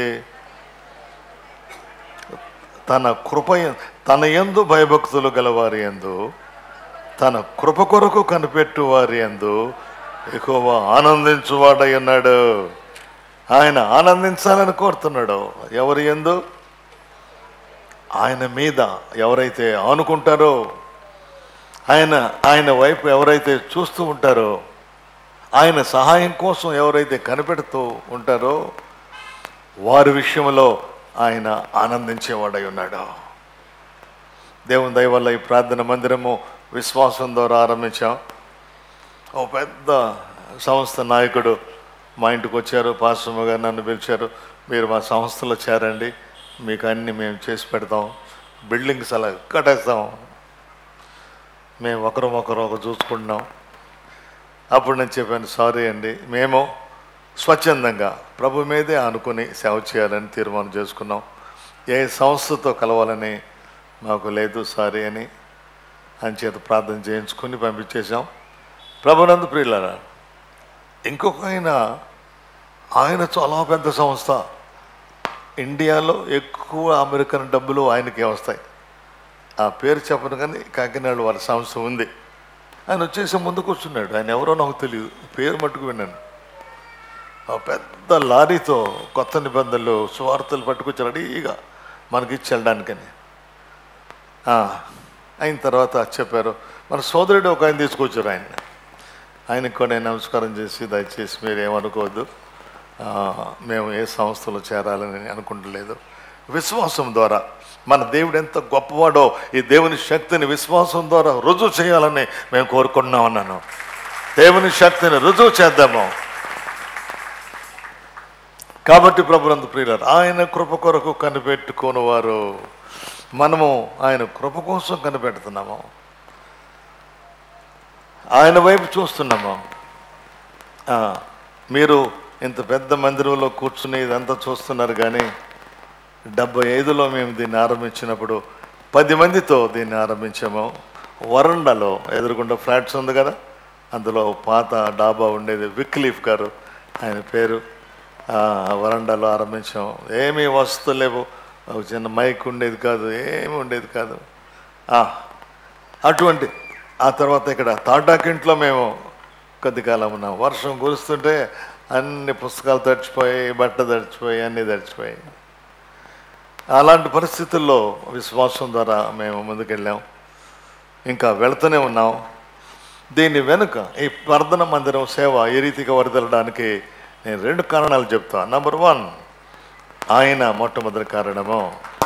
తన కృప తన ఎందు భయభక్తులు గలవారి ఎందు తన కృప కొరకు కనిపెట్టు వారి ఎందు ఎక్కువ ఆనందించువాడై ఉన్నాడు ఆయన ఆనందించాలని కోరుతున్నాడు ఎవరి ఎందు ఆయన మీద ఎవరైతే ఆనుకుంటారో ఆయన ఆయన వైపు ఎవరైతే చూస్తూ ఉంటారో ఆయన సహాయం కోసం ఎవరైతే కనిపెడుతూ ఉంటారో వారి విషయంలో ఆయన ఆనందించేవాడై ఉన్నాడు దేవుని దయ వల్ల ఈ ప్రార్థన మందిరము విశ్వాసం ద్వారా ఆరంభించాం ఓ పెద్ద సంస్థ నాయకుడు మా ఇంటికి వచ్చారు పాశ్రమ గారు నన్ను పిలిచారు మీరు మా సంస్థలో చేరండి మీకు అన్ని మేము చేసి పెడతాం బిల్డింగ్స్ అలా కట్టేస్తాం మేము ఒకరు ఒకరు ఒకరు చూసుకుంటున్నాం అప్పుడు నేను చెప్పాను సారీ అండి మేము స్వచ్ఛందంగా ప్రభు మీదే అనుకుని సేవ చేయాలని తీర్మానం చేసుకున్నాం ఏ సంస్థతో కలవాలని మాకు లేదు సారీ అని అని చేత ప్రార్థన చేయించుకుని పంపించేశాం ప్రభునందు ప్రియులరా ఇంకొక ఆయన ఆయన చాలా పెద్ద సంస్థ ఇండియాలో ఎక్కువ అమెరికన్ డబ్బులు ఆయనకే వస్తాయి ఆ పేరు చెప్పను కానీ కాకినాడ వాళ్ళ సంస్థ ఉంది ఆయన వచ్చేసి ముందు కూర్చున్నాడు ఆయన ఎవరో నాకు తెలియదు పేరు మట్టుకు విన్నాను ఆ పెద్ద లారీతో కొత్త నిబంధనలు సువార్తలు పట్టుకొచ్చి రెడీగా మనకి ఇచ్చి వెళ్ళడానికని ఆ, అయిన తర్వాత చెప్పారు మన సోదరుడు ఒక ఆయన తీసుకొచ్చారు ఆయన ఆయనకు కూడా నేను నమస్కారం చేసి దయచేసి మీరు ఏమనుకోవద్దు ఆ, మేము ఏ సంస్థలో చేరాలని అనుకుంటలేదు విశ్వాసం ద్వారా మన దేవుడు ఎంత గొప్పవాడో ఈ దేవుని శక్తిని విశ్వాసం ద్వారా రుజువు చేయాలని మేము కోరుకుంటున్నాం అన్నాను దేవుని శక్తిని రుజువు చేద్దాము కాబట్టి ప్రభునందు ప్రియులారు ఆయన కృప కొరకు కనిపెట్టుకుని వారు మనము ఆయన కృప కోసం కనిపెడుతున్నాము ఆయన వైపు చూస్తున్నాము ఆ, మీరు ఇంత పెద్ద మందిరంలో కూర్చుని ఇదంతా చూస్తున్నారు కానీ డెబ్బై ఐదులో మేము దీన్ని ఆరంభించినప్పుడు పది మందితో దీన్ని ఆరంభించాము వరండాలో ఎదురుగుండా ఫ్లాట్స్ ఉంది కదా అందులో పాత డాబా ఉండేది విక్లీఫ్ గారు ఆయన పేరు ఆ, వరండాలో ఆరంభించాం ఏమీ వస్తువులు లేవు ఒక చిన్న మైక్ ఉండేది కాదు ఏమి ఉండేది కాదు ఆ, అటువంటి ఆ తర్వాత ఇక్కడ తాటాకింట్లో మేము కొద్ది కాలం ఉన్నాం వర్షం కురుస్తుంటే అన్ని పుస్తకాలు తడిచిపోయాయి బట్ట తడిచిపోయి అన్నీ తడిచిపోయాయి అలాంటి పరిస్థితుల్లో విశ్వాసం ద్వారా మేము ముందుకెళ్ళాం ఇంకా వెళుతూనే ఉన్నాం దీని వెనుక ఈ ప్రార్థన మందిరం సేవ ఏ రీతిగా వరదలడానికి నేను రెండు కారణాలు చెప్తా నంబర్ వన్ ఆయన మొట్టమొదటి కారణము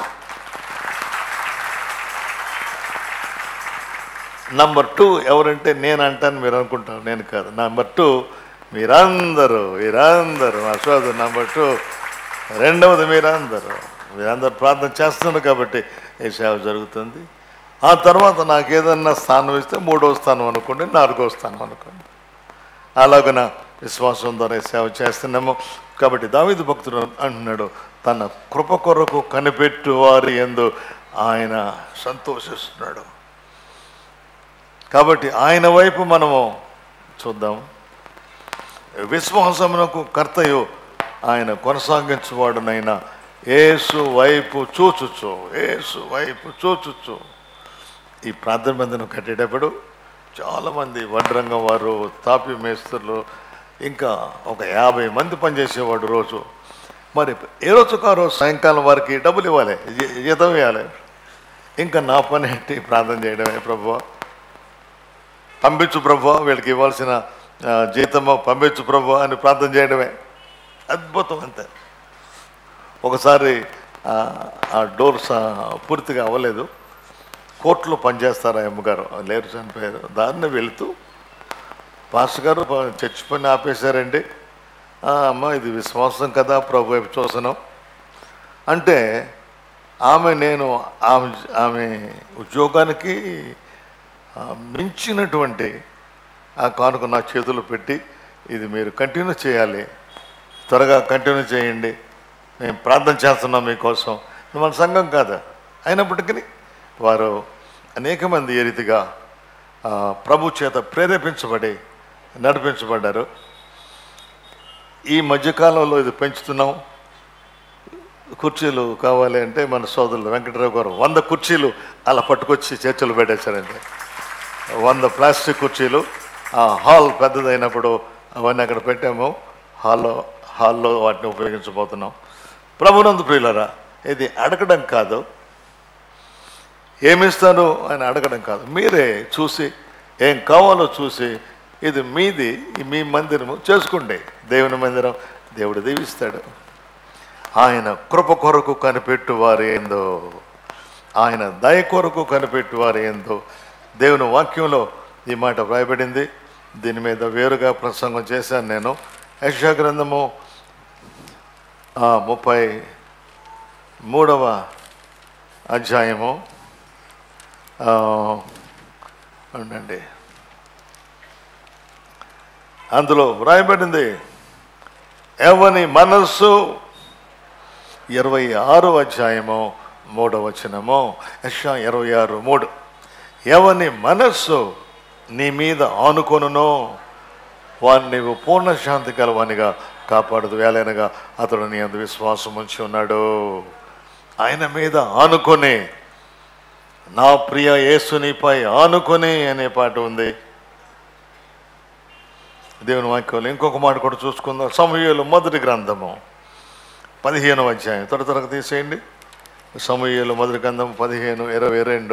నంబర్ టూ ఎవరంటే నేను అంటాను మీరు అనుకుంటారు నేను కాదు నంబర్ టూ మీరందరూ మీరందరూ మా సోదరు నంబర్ టూ రెండవది మీరందరూ మీరందరూ ప్రార్థన చేస్తున్నారు కాబట్టి ఈ సేవ జరుగుతుంది ఆ తర్వాత నాకు ఏదన్నా స్థానం ఇస్తే మూడవ స్థానం అనుకోండి నాలుగో స్థానం అనుకోండి అలాగన విశ్వాసం ద్వారా ఈ సేవ చేస్తున్నాము కాబట్టి దావిదు భక్తుడు అంటున్నాడు తన కృప కొరకు కనిపెట్టు వారి ఎందు ఆయన సంతోషిస్తున్నాడు కాబట్టి ఆయన వైపు మనము చూద్దాం విశ్వాసమునకు కర్తయు ఆయన కొనసాగించువాడునైనా ఏసు వైపు చూచుచు ఏసు వైపు చూచుచు ఈ ప్రార్థన మందిరం కట్టేటప్పుడు చాలామంది వడ్రంగం వారు తాపి మేస్త్రులు ఇంకా ఒక యాభై మంది పనిచేసేవాడు రోజు మరి ఏ రోజుకు ఆ రోజు సాయంకాలం వారికి డబ్బులు ఇవ్వాలి జీ- జీతం ఇవ్వాలి ఇంకా నా పని ఏంటి ప్రార్థన చేయడమే ప్రభు పంపించు ప్రభు వీళ్ళకి ఇవ్వాల్సిన ఆ, జీతము పంపించు ప్రభు అని ప్రార్థన చేయడమే అద్భుతం అంతే ఒకసారి ఆ, ఆ డోర్స్ ఆ, పూర్తిగా అవ్వలేదు కోర్టులో పనిచేస్తారు ఆ అమ్మగారు లేరు చనిపోయారు దాన్ని వెళుతూ పాస్టర్ గారు ప- చర్చి పని ఆపేశారండి "ఆ, అమ్మ ఇది విశ్వాసం కదా ప్రభు వైపు చూసనం అంటే ఆమె నేను ఆమె ఆమె ఉద్యోగానికి ఆ, మించినటువంటి ఆ కానుక నా చేతులు పెట్టి ఇది మీరు కంటిన్యూ చేయాలి త్వరగా కంటిన్యూ చేయండి మేము ప్రార్థన చేస్తున్నాం మీకోసం ఇది మన సంఘం కాదు అయినప్పటికీ వారు అనేక మంది ఏ రీతిగా ఆ, ప్రభు చేత ప్రేరేపించబడి నడిపించబడ్డారు ఈ మధ్యకాలంలో ఇది పెంచుతున్నాం కుర్చీలు కావాలి అంటే మన సోదరులు వెంకటరావు గారు వంద కుర్చీలు అలా పట్టుకొచ్చి చర్చలు పెట్టేశారండి వంద ప్లాస్టిక్ కుర్చీలు ఆ హాల్ పెద్దదైనప్పుడు అవన్నీ అక్కడ పెట్టాము హాల్లో హాల్లో వాటిని ఉపయోగించబోతున్నాం ప్రభునందు ప్రియులరా ఇది అడగడం కాదు ఏమిస్తాను అని అడగడం కాదు మీరే చూసి ఏం కావాలో చూసి ఇది మీది ఈ మీ మందిరము చేసుకోండి దేవుని మందిరం దేవుడు దీవిస్తాడు ఆయన కృప కొరకు కనిపెట్టు వారు ఏందో ఆయన దయ కొరకు కనిపెట్టు వారు ఏందో దేవుని వాక్యంలో ఈ మాట వ్రాయబడింది దీని మీద వేరుగా ప్రసంగం చేశాను నేను యశా గ్రంథము ఆ, ముప్పై మూడవ అధ్యాయము ఆ, ఉండండి అందులో వ్రాయబడింది ఎవని మనస్సు ఇరవై ఆరు అధ్యాయము మూడవ వచనము యశా ఇరవై ఆరు మూడు ఎవని మనస్సు నీ మీద ఆనుకొనునో వారిని నీవు పూర్ణ శాంతి కలవానిగా కాపాడదు వేలైనగా అతడు నీ అందు విశ్వాసం ఉంచి ఉన్నాడు ఆయన మీద ఆనుకొని నా ప్రియ యేసునిపై ఆనుకొని అనే పాట ఉంది దేవుని వాక్యంలో ఇంకొక మాట కూడా చూసుకుందాం సమూహలు మొదటి గ్రంథము పదిహేను అధ్యాయం త్వర త్వరగా తీసేయండి సమూహలు మొదటి గ్రంథం పదిహేను ఇరవై రెండు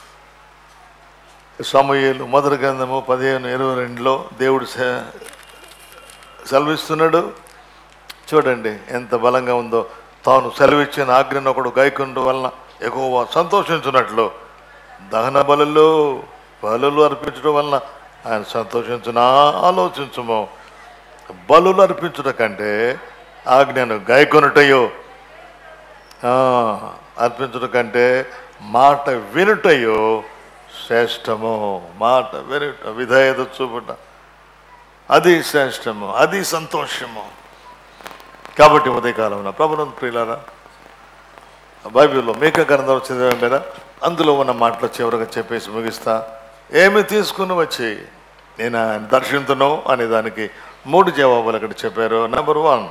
సమూహలు మొదటి గ్రంథము పదిహేను ఇరవై రెండులో దేవుడు సె- సెలవిస్తున్నాడు చూడండి ఎంత బలంగా ఉందో తాను సెలవిచ్చిన ఆజ్ఞను ఒకడు గైకుండు వలన ఎక్కువ సంతోషించున్నట్లు దహన బలులు బలులు అర్పించడం వలన ఆయన సంతోషించునా ఆలోచించుము బలులు అర్పించుట కంటే ఆజ్ఞను గైకొనుటయో ఆ, అర్పించుట కంటే మాట వినుటయో శ్రేష్టము మాట వినుట విధేయత చూపుట అది శ్రేష్టము అది సంతోషము కాబట్టి ఉదయకాలంలో ప్రభుత్వం ప్రియులారా బైబిల్లో మేక గ్రంథం చదివాం కదా అందులో ఉన్న మాటలు చివరిగా చెప్పేసి ముగిస్తా ఏమి తీసుకుని వచ్చి నేను ఆయన దర్శించును అనే దానికి మూడు జవాబులు అక్కడ చెప్పారు నెంబర్ వన్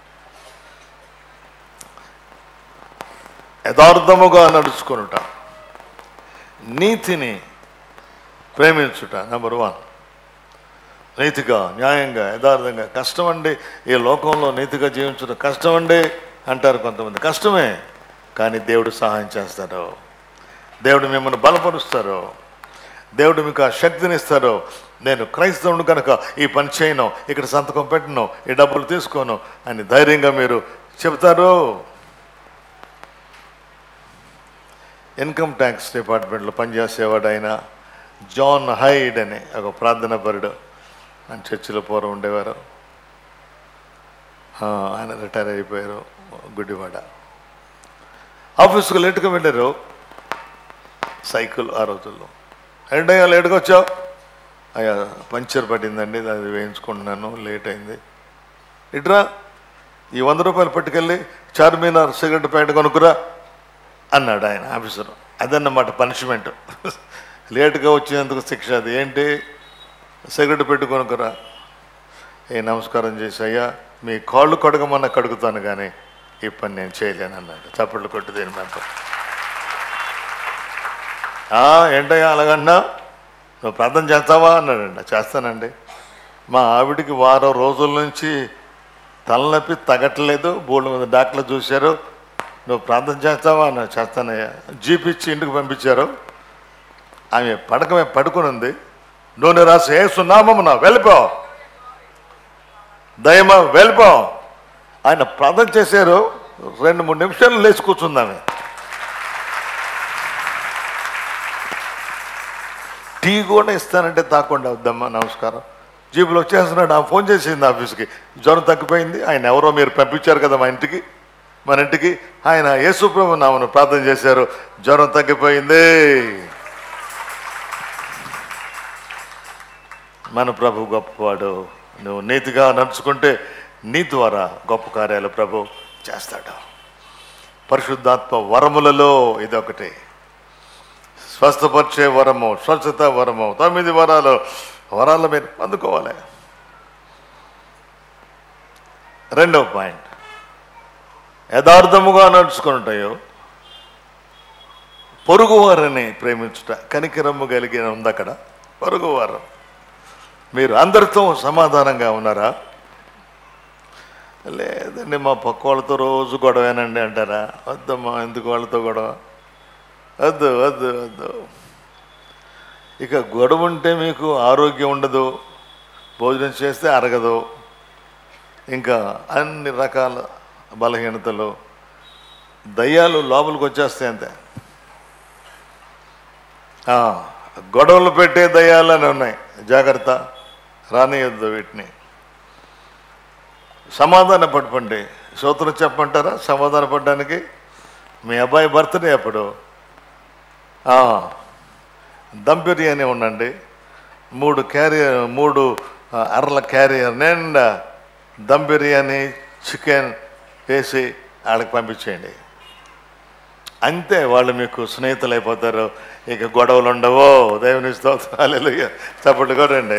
యథార్థముగా నడుచుకొనుట నీతిని ప్రేమించుట నెంబర్ వన్ నీతిగా న్యాయంగా యథార్థంగా కష్టం అండి ఈ లోకంలో నీతిగా జీవించడం కష్టం అండి అంటారు కొంతమంది కష్టమే కానీ దేవుడు సహాయం చేస్తారు దేవుడు మిమ్మల్ని బలపరుస్తారు దేవుడు మీకు ఆ శక్తిని ఇస్తారు నేను క్రైస్తవుడు కనుక ఈ పని చేయను ఇక్కడ సంతకం పెట్టను ఈ డబ్బులు తీసుకోను అని ధైర్యంగా మీరు చెబుతారు ఇన్కమ్ ట్యాక్స్ డిపార్ట్మెంట్లో పనిచేసేవాడు ఆయన జాన్ హైడ్ అని ఒక ప్రార్థనా పరుడు ఆయన చర్చిలో పూర్వం ఉండేవారు ఆ, ఆయన రిటైర్ అయిపోయారు గుడ్డివాడ ఆఫీస్కు లేటుగా వెళ్ళారు సైకిల్ ఆ రోజుల్లో ఏంటయ్యా లేటుగా వచ్చావు అయ్యా పంచర్ పట్టిందండి అది వేయించుకుంటున్నాను లేట్ అయింది ఇట్రా ఈ వంద రూపాయలు పట్టుకెళ్ళి చార్మినార్ సిగరెట్ ప్యాకెట్ కొనుక్కురా అన్నాడు ఆయన ఆఫీసర్ అదన్నమాట పనిష్మెంట్ లేటుగా వచ్చినందుకు శిక్ష అది ఏంటి సిగరెట్ పెట్టి కొనుక్కురా ఏ నమస్కారం చేసి అయ్యా మీ కాళ్ళు కడగమన్నా కడుగుతాను కానీ ఈ పని నేను చేయలేను అన్నాడు చప్పట్లు కొట్టు దేని మెంప ఏంటయ్యా అలాగన్నా నువ్వు ప్రార్థన చేస్తావా అన్నాడండి చేస్తానండి మా ఆవిడికి వారం రోజుల నుంచి తలనొప్పి తగ్గట్లేదు బోర్డు మీద డాక్టర్లు చూశారు నువ్వు ప్రార్థన చేస్తావా అన్న చేస్తానయ్యా జీప్ ఇచ్చి ఇంటికి పంపించారు ఆమె పడకమే పడుకుని ఉంది నూనె రాసి వేస్తున్నామమ్మ వెళ్ళిపో దయమా వెళ్ళిపో ఆయన ప్రార్థన చేశారు రెండు మూడు నిమిషాలు లేచి కూర్చుంది ఆమె టీ కూడా ఇస్తానంటే తాకుండా వద్దమ్మా నమస్కారం జీపులో వచ్చేస్తున్నాడు ఆ ఫోన్ చేసింది ఆఫీస్కి జ్వరం తగ్గిపోయింది ఆయన ఎవరో మీరు పంపించారు కదా మా ఇంటికి మన ఇంటికి ఆయన యేసుప్రభు నామను ప్రార్థన చేశారు జ్వరం తగ్గిపోయింది మన ప్రభు గొప్పవాడు నువ్వు నీతిగా నడుచుకుంటే నీ ద్వారా గొప్ప కార్యాలు ప్రభు చేస్తాడు పరిశుద్ధాత్మ వరములలో ఇదొకటి స్వస్థపరిచే వరము స్వచ్ఛత వరము తొమ్మిది వరాలు వరాలు మీరు అందుకోవాలి రెండవ పాయింట్ యథార్థముగా నడుచుకుంటాయో పొరుగువారిని ప్రేమించుట కనికరమ్ము కలిగిన ఉంది అక్కడ పొరుగువారు మీరు అందరితో సమాధానంగా ఉన్నారా లేదండి మా పక్క వాళ్ళతో రోజు గొడవేనండి అంటారా వద్దమ్మా ఎందుకు వాళ్ళతో గొడవ వద్దు వద్దు వద్దు ఇక గొడవ ఉంటే మీకు ఆరోగ్యం ఉండదు భోజనం చేస్తే అరగదు ఇంకా అన్ని రకాల బలహీనతలు దయ్యాలు లోపలికి వచ్చేస్తాయి అంతే ఆ, గొడవలు పెట్టే దయ్యాలని ఉన్నాయి జాగ్రత్త రానియొద్దు వీటిని సమాధాన పడపండి సూత్రం చెప్పమంటారా సమాధాన పడడానికి మీ అబ్బాయి బర్త్డే అప్పుడు ఆ, దమ్ బిర్యానీ ఉండండి మూడు క్యారీ మూడు ఆ, అర్ల క్యారియర్ నిండా దమ్ బిర్యానీ చికెన్ వేసి వాళ్ళకి పంపించేయండి అంతే వాళ్ళు మీకు స్నేహితులు అయిపోతారు ఇక గొడవలు ఉండవో దేవుని స్తోత్రాలు చప్పట్లు కొరండి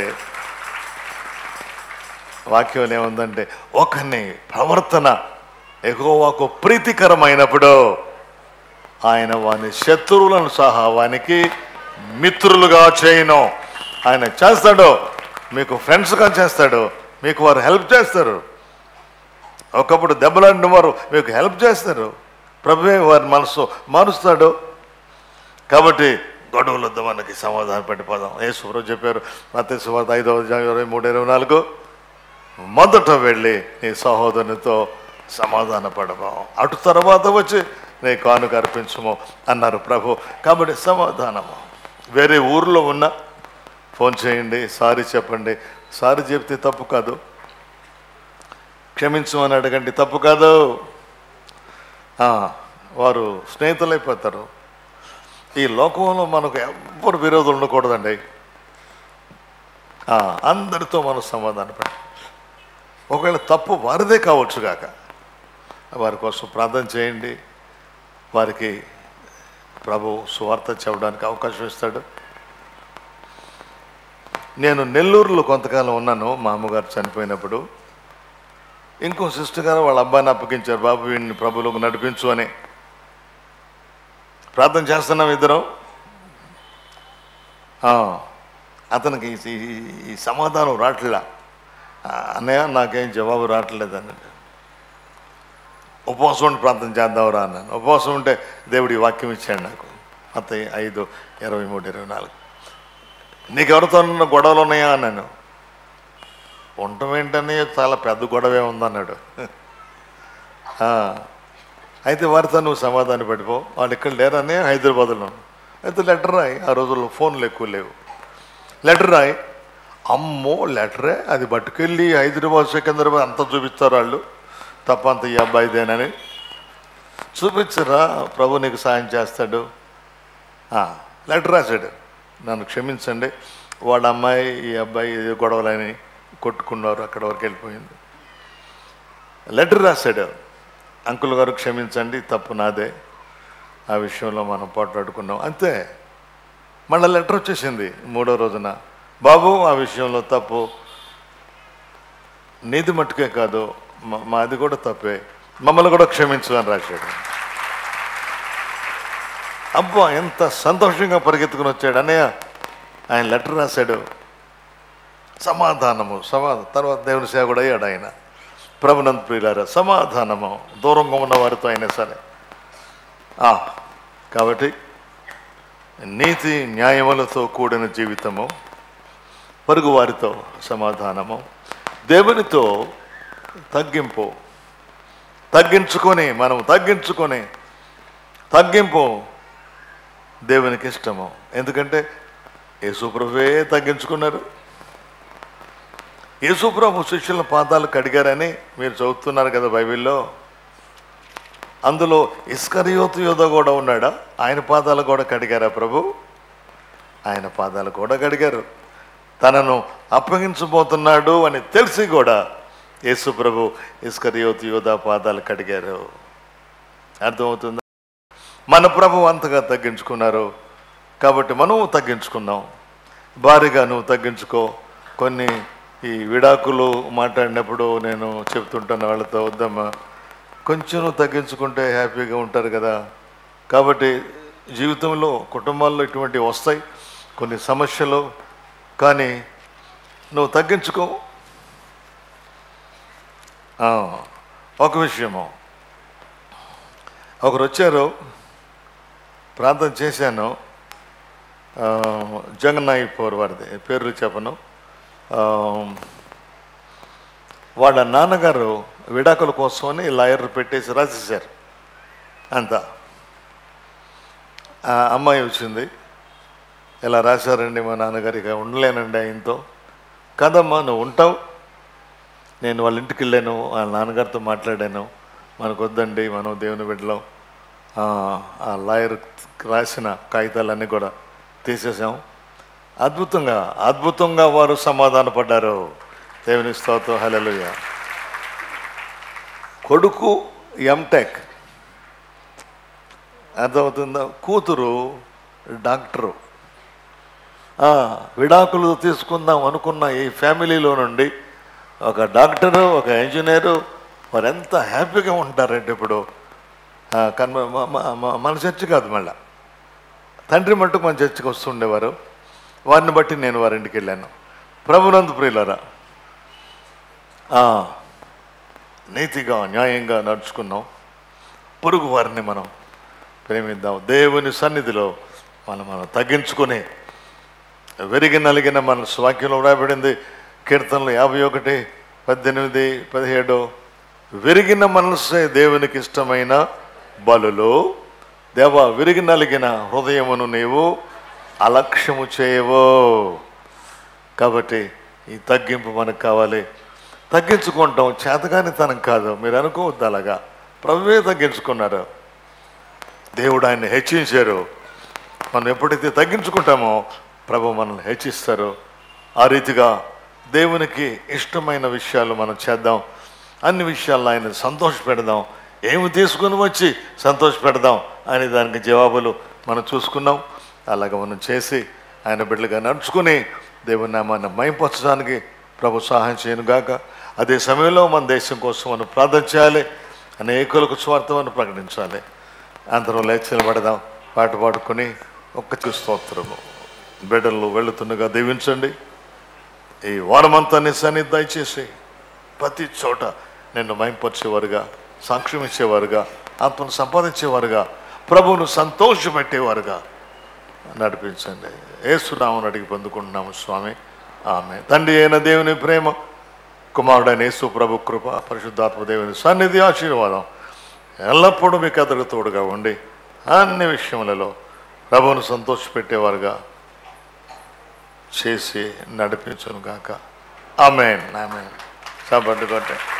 వాక్యం ఏముందంటే ఒకరిని ప్రవర్తన ఎగోవాకు ప్రీతికరమైనప్పుడు ఆయన వాని శత్రువులను సహా వానికి మిత్రులుగా చేయను ఆయన చేస్తాడు మీకు ఫ్రెండ్స్గా చేస్తాడు మీకు వారు హెల్ప్ చేస్తారు ఒకప్పుడు దెబ్బలాడిన వారు మీకు హెల్ప్ చేస్తారు ప్రభువే వారి మనసు మారుస్తాడు కాబట్టి గొడవలొద్దు మనకి సమాధానం పడిపోదాం ఏ శుభ్రం చెప్పారు మత సువార్త ఐదవ అధ్యాయం ఇరవై మూడు ఇరవై నాలుగు మొదట వెళ్ళి నీ సహోదరునితో సమాధాన పడము అటు తర్వాత వచ్చి నీ కానుక అర్పించము అన్నారు ప్రభు కాబట్టి సమాధానము వేరే ఊర్లో ఉన్న ఫోన్ చేయండి సారీ చెప్పండి సారీ చెప్తే తప్పు కాదు క్షమించమని అడగండి తప్పు కాదు ఆ, వారు స్నేహితులైపోతారు ఈ లోకంలో మనకు ఎవ్వరు విరోధులు ఉండకూడదండి ఆ, అందరితో మనం సమాధాన పడాలి ఒకవేళ తప్పు వారిదే కావచ్చు కాక వారి కోసం ప్రార్థన చేయండి వారికి ప్రభు సువార్త చెప్పడానికి అవకాశం ఇస్తాడు నేను నెల్లూరులో కొంతకాలం ఉన్నాను మా అమ్మగారు చనిపోయినప్పుడు ఇంకో సిస్టర్ గారు వాళ్ళ అబ్బాయిని అప్పగించారు బాబు వీడిని ప్రభులకు నడిపించు అని ప్రార్థన చేస్తున్నాం ఇద్దరం ఆ, అతనికి ఈ- ఈ- ఈ సమాధానం రావట్లా ఆ, అన్నయ్య నాకేం జవాబు రావట్లేదు అన్నాడు ఉపవాసం ఉండి ప్రార్థన చేద్దాంరా అన్నాను ఉపవాసం ఉంటే దేవుడి ఈ వాక్యం ఇచ్చాడు నాకు అత్త ఐదు ఇరవై మూడు ఇరవై నాలుగు నీకు ఎవరితో గొడవలు ఉన్నాయా అన్నాను ఉండటం ఏంటని చాలా పెద్ద గొడవే ఉందన్నాడు ఆ, అయితే వారితో నువ్వు సమాధానం పడిపో వాళ్ళు ఇక్కడ లేరని హైదరాబాద్లో అయితే లెటర్ రాయి ఆ రోజుల్లో ఫోన్లు ఎక్కువ లేవు లెటర్ రాయి అమ్మో లెటరే అది పట్టుకెళ్ళి హైదరాబాద్ సికింద్రాబాద్ అంతా చూపిస్తారు వాళ్ళు తప్పంత ఈ అబ్బాయిదేనని చూపించరా ప్రభు నీకు సాయం చేస్తాడు ఆ, లెటర్ రాశాడు నన్ను క్షమించండి వాడు అమ్మాయి ఈ అబ్బాయి ఇది గొడవలని కొట్టుకున్నారు అక్కడ వరకు వెళ్ళిపోయింది లెటర్ రాశాడు అంకుల్ గారు క్షమించండి తప్పు నాదే ఆ విషయంలో మనం పోట్లాడుకున్నాం అంతే మళ్ళీ లెటర్ వచ్చేసింది మూడో రోజున బాబు ఆ విషయంలో తప్పు నీది మట్టుకే కాదు మా- మాది కూడా తప్పే మమ్మల్ని కూడా క్షమించు అని రాశాడు అబ్బా ఎంత సంతోషంగా పరిగెత్తుకుని వచ్చాడు అన్నయ్య ఆయన లెటర్ రాశాడు సమాధానము సమాధానం తర్వాత దేవుని సేవకుడు అయ్యాడు ఆయన ప్రభునంద్ ప్రియులారా సమాధానము దూరంగా ఉన్న వారితో అయినా సరే ఆ, కాబట్టి నీతి న్యాయములతో కూడిన జీవితము పొరుగు వారితో సమాధానము దేవునితో తగ్గింపు తగ్గించుకొని మనం తగ్గించుకొని తగ్గింపు దేవునికి ఇష్టము ఎందుకంటే యేసుప్రభువే తగ్గించుకున్నారు యేసుప్రభు శిష్యుల పాదాలు కడిగారని మీరు చదువుతున్నారు కదా బైబిల్లో అందులో ఇస్కరియోతు యోధ కూడా ఉన్నాడా ఆయన పాదాలు కూడా కడిగారా ప్రభు ఆయన పాదాలు కూడా కడిగారు తనను అప్పగించబోతున్నాడు అని తెలిసి కూడా యేసు ప్రభు ఇస్కరియోతు యోధ పాదాలు కడిగారు అర్థమవుతుందా మన ప్రభు అంతగా తగ్గించుకున్నారు కాబట్టి మనము తగ్గించుకున్నాం భారీగా నువ్వు తగ్గించుకో కొన్ని ఈ విడాకులు మాట్లాడినప్పుడు నేను చెప్తుంటాను వాళ్ళతో వద్దమ్మా కొంచెం నువ్వు తగ్గించుకుంటే హ్యాపీగా ఉంటారు కదా కాబట్టి జీవితంలో కుటుంబాల్లో ఇటువంటి వస్తాయి కొన్ని సమస్యలు కానీ నువ్వు తగ్గించుకో ఆ, ఒక విషయము ఒకరు వచ్చారు ప్రార్థన చేశాను ఆ, జగన్నాయిపూర్ వారిది పేర్లు చెప్పను ఆ, వాళ్ళ నాన్నగారు విడాకుల కోసమని లాయర్ పెట్టేసి రాసేసారు అంతా ఆ అమ్మాయి వచ్చింది ఇలా రాశారండి మా నాన్నగారు ఇక ఉండలేనండి ఆయనతో కదమ్మా నువ్వు ఉంటావు నేను వాళ్ళ ఇంటికి వెళ్ళాను వాళ్ళ నాన్నగారితో మాట్లాడాను మనకు వద్దండి మనం దేవుని బిడ్డలో ఆ లాయర్ రాసిన కాగితాలన్నీ కూడా తీసేసాం అద్భుతంగా అద్భుతంగా వారు సమాధాన పడ్డారు దేవుని స్తోత్రం హల్లెలూయ కొడుకు ఎంటెక్ అర్థమవుతుందా కూతురు డాక్టరు ఆ, విడాకులు తీసుకుందాం అనుకున్న ఈ ఫ్యామిలీలో నుండి ఒక డాక్టరు ఒక ఇంజనీరు వారు ఎంత హ్యాపీగా ఉంటారంటే ఇప్పుడు ఆ, కన్మ మ- మ- మ- మన చర్చి కాదు మళ్ళా తండ్రి మట్టుకు మన చర్చికి వస్తుండేవారు వారిని బట్టి నేను వారింటికి వెళ్ళాను ప్రభునందు ప్రియులరా ఆ, నీతిగా న్యాయంగా నడుచుకున్నాం పొరుగు వారిని మనం ప్రేమిద్దాం దేవుని సన్నిధిలో మనం మనం తగ్గించుకొని వెరిగి నలిగిన మన వాక్యంలో వ్రాయబడింది కీర్తనలు యాభై ఒకటి పద్దెనిమిది పదిహేడు విరిగిన మనసే దేవునికి ఇష్టమైన బలులు దేవ విరిగి నలిగిన హృదయమును నీవు అలక్ష్యము చేయవో కాబట్టి ఈ తగ్గింపు మనకు కావాలి తగ్గించుకుంటాం చేతగానితనం కాదు మీరు అనుకోవద్దు అలాగా ప్రభువే తగ్గించుకున్నారు దేవుడు ఆయన్ని హెచ్చించారు మనం ఎప్పుడైతే తగ్గించుకుంటామో ప్రభు మనల్ని హెచ్చిస్తారు ఆ రీతిగా దేవునికి ఇష్టమైన విషయాలు మనం చేద్దాం అన్ని విషయాల్లో ఆయన సంతోష పెడదాం ఏమి తీసుకుని వచ్చి సంతోష పెడదాం అనే దానికి జవాబులు మనం చూసుకున్నాం అలాగ మనం చేసి ఆయన బిడ్డలుగా నడుచుకుని దేవుని నామాన్ని మైపరచడానికి ప్రభు సహాయం చేయను గాక అదే సమయంలో మన దేశం కోసం మనం ప్రార్థన చేయాలి అనేకులకు స్వార్థమని ప్రకటించాలి అందరం లేచి నిలబడదాం పాట పాడుకొని ఒక్క స్తోత్రము బిడ్డలు వెళుతుండగా దీవించండి ఈ వారమంతా నీ సన్నిధి దయచేసి ప్రతి చోట నిన్ను మైంపరిచేవారుగా సాక్ష్యం ఇచ్చేవారుగా ఆత్మను సంపాదించేవారుగా ప్రభువును సంతోషపెట్టేవారుగా నడిపించండి ఏసునామని అడిగి పొందుకుంటున్నాము స్వామి ఆమె తండ్రి అయిన దేవుని ప్రేమ కుమారుడైన యేసు ప్రభు కృప పరిశుద్ధాత్మ దేవుని సన్నిధి ఆశీర్వాదం ఎల్లప్పుడూ మీకు అతడు తోడుగా ఉండి అన్ని విషయములలో ప్రభువును సంతోషపెట్టేవారుగా చేసి నడిపించును గాక ఆమెన్ ఆమెన్ సబ్బడ్డు కొట్టే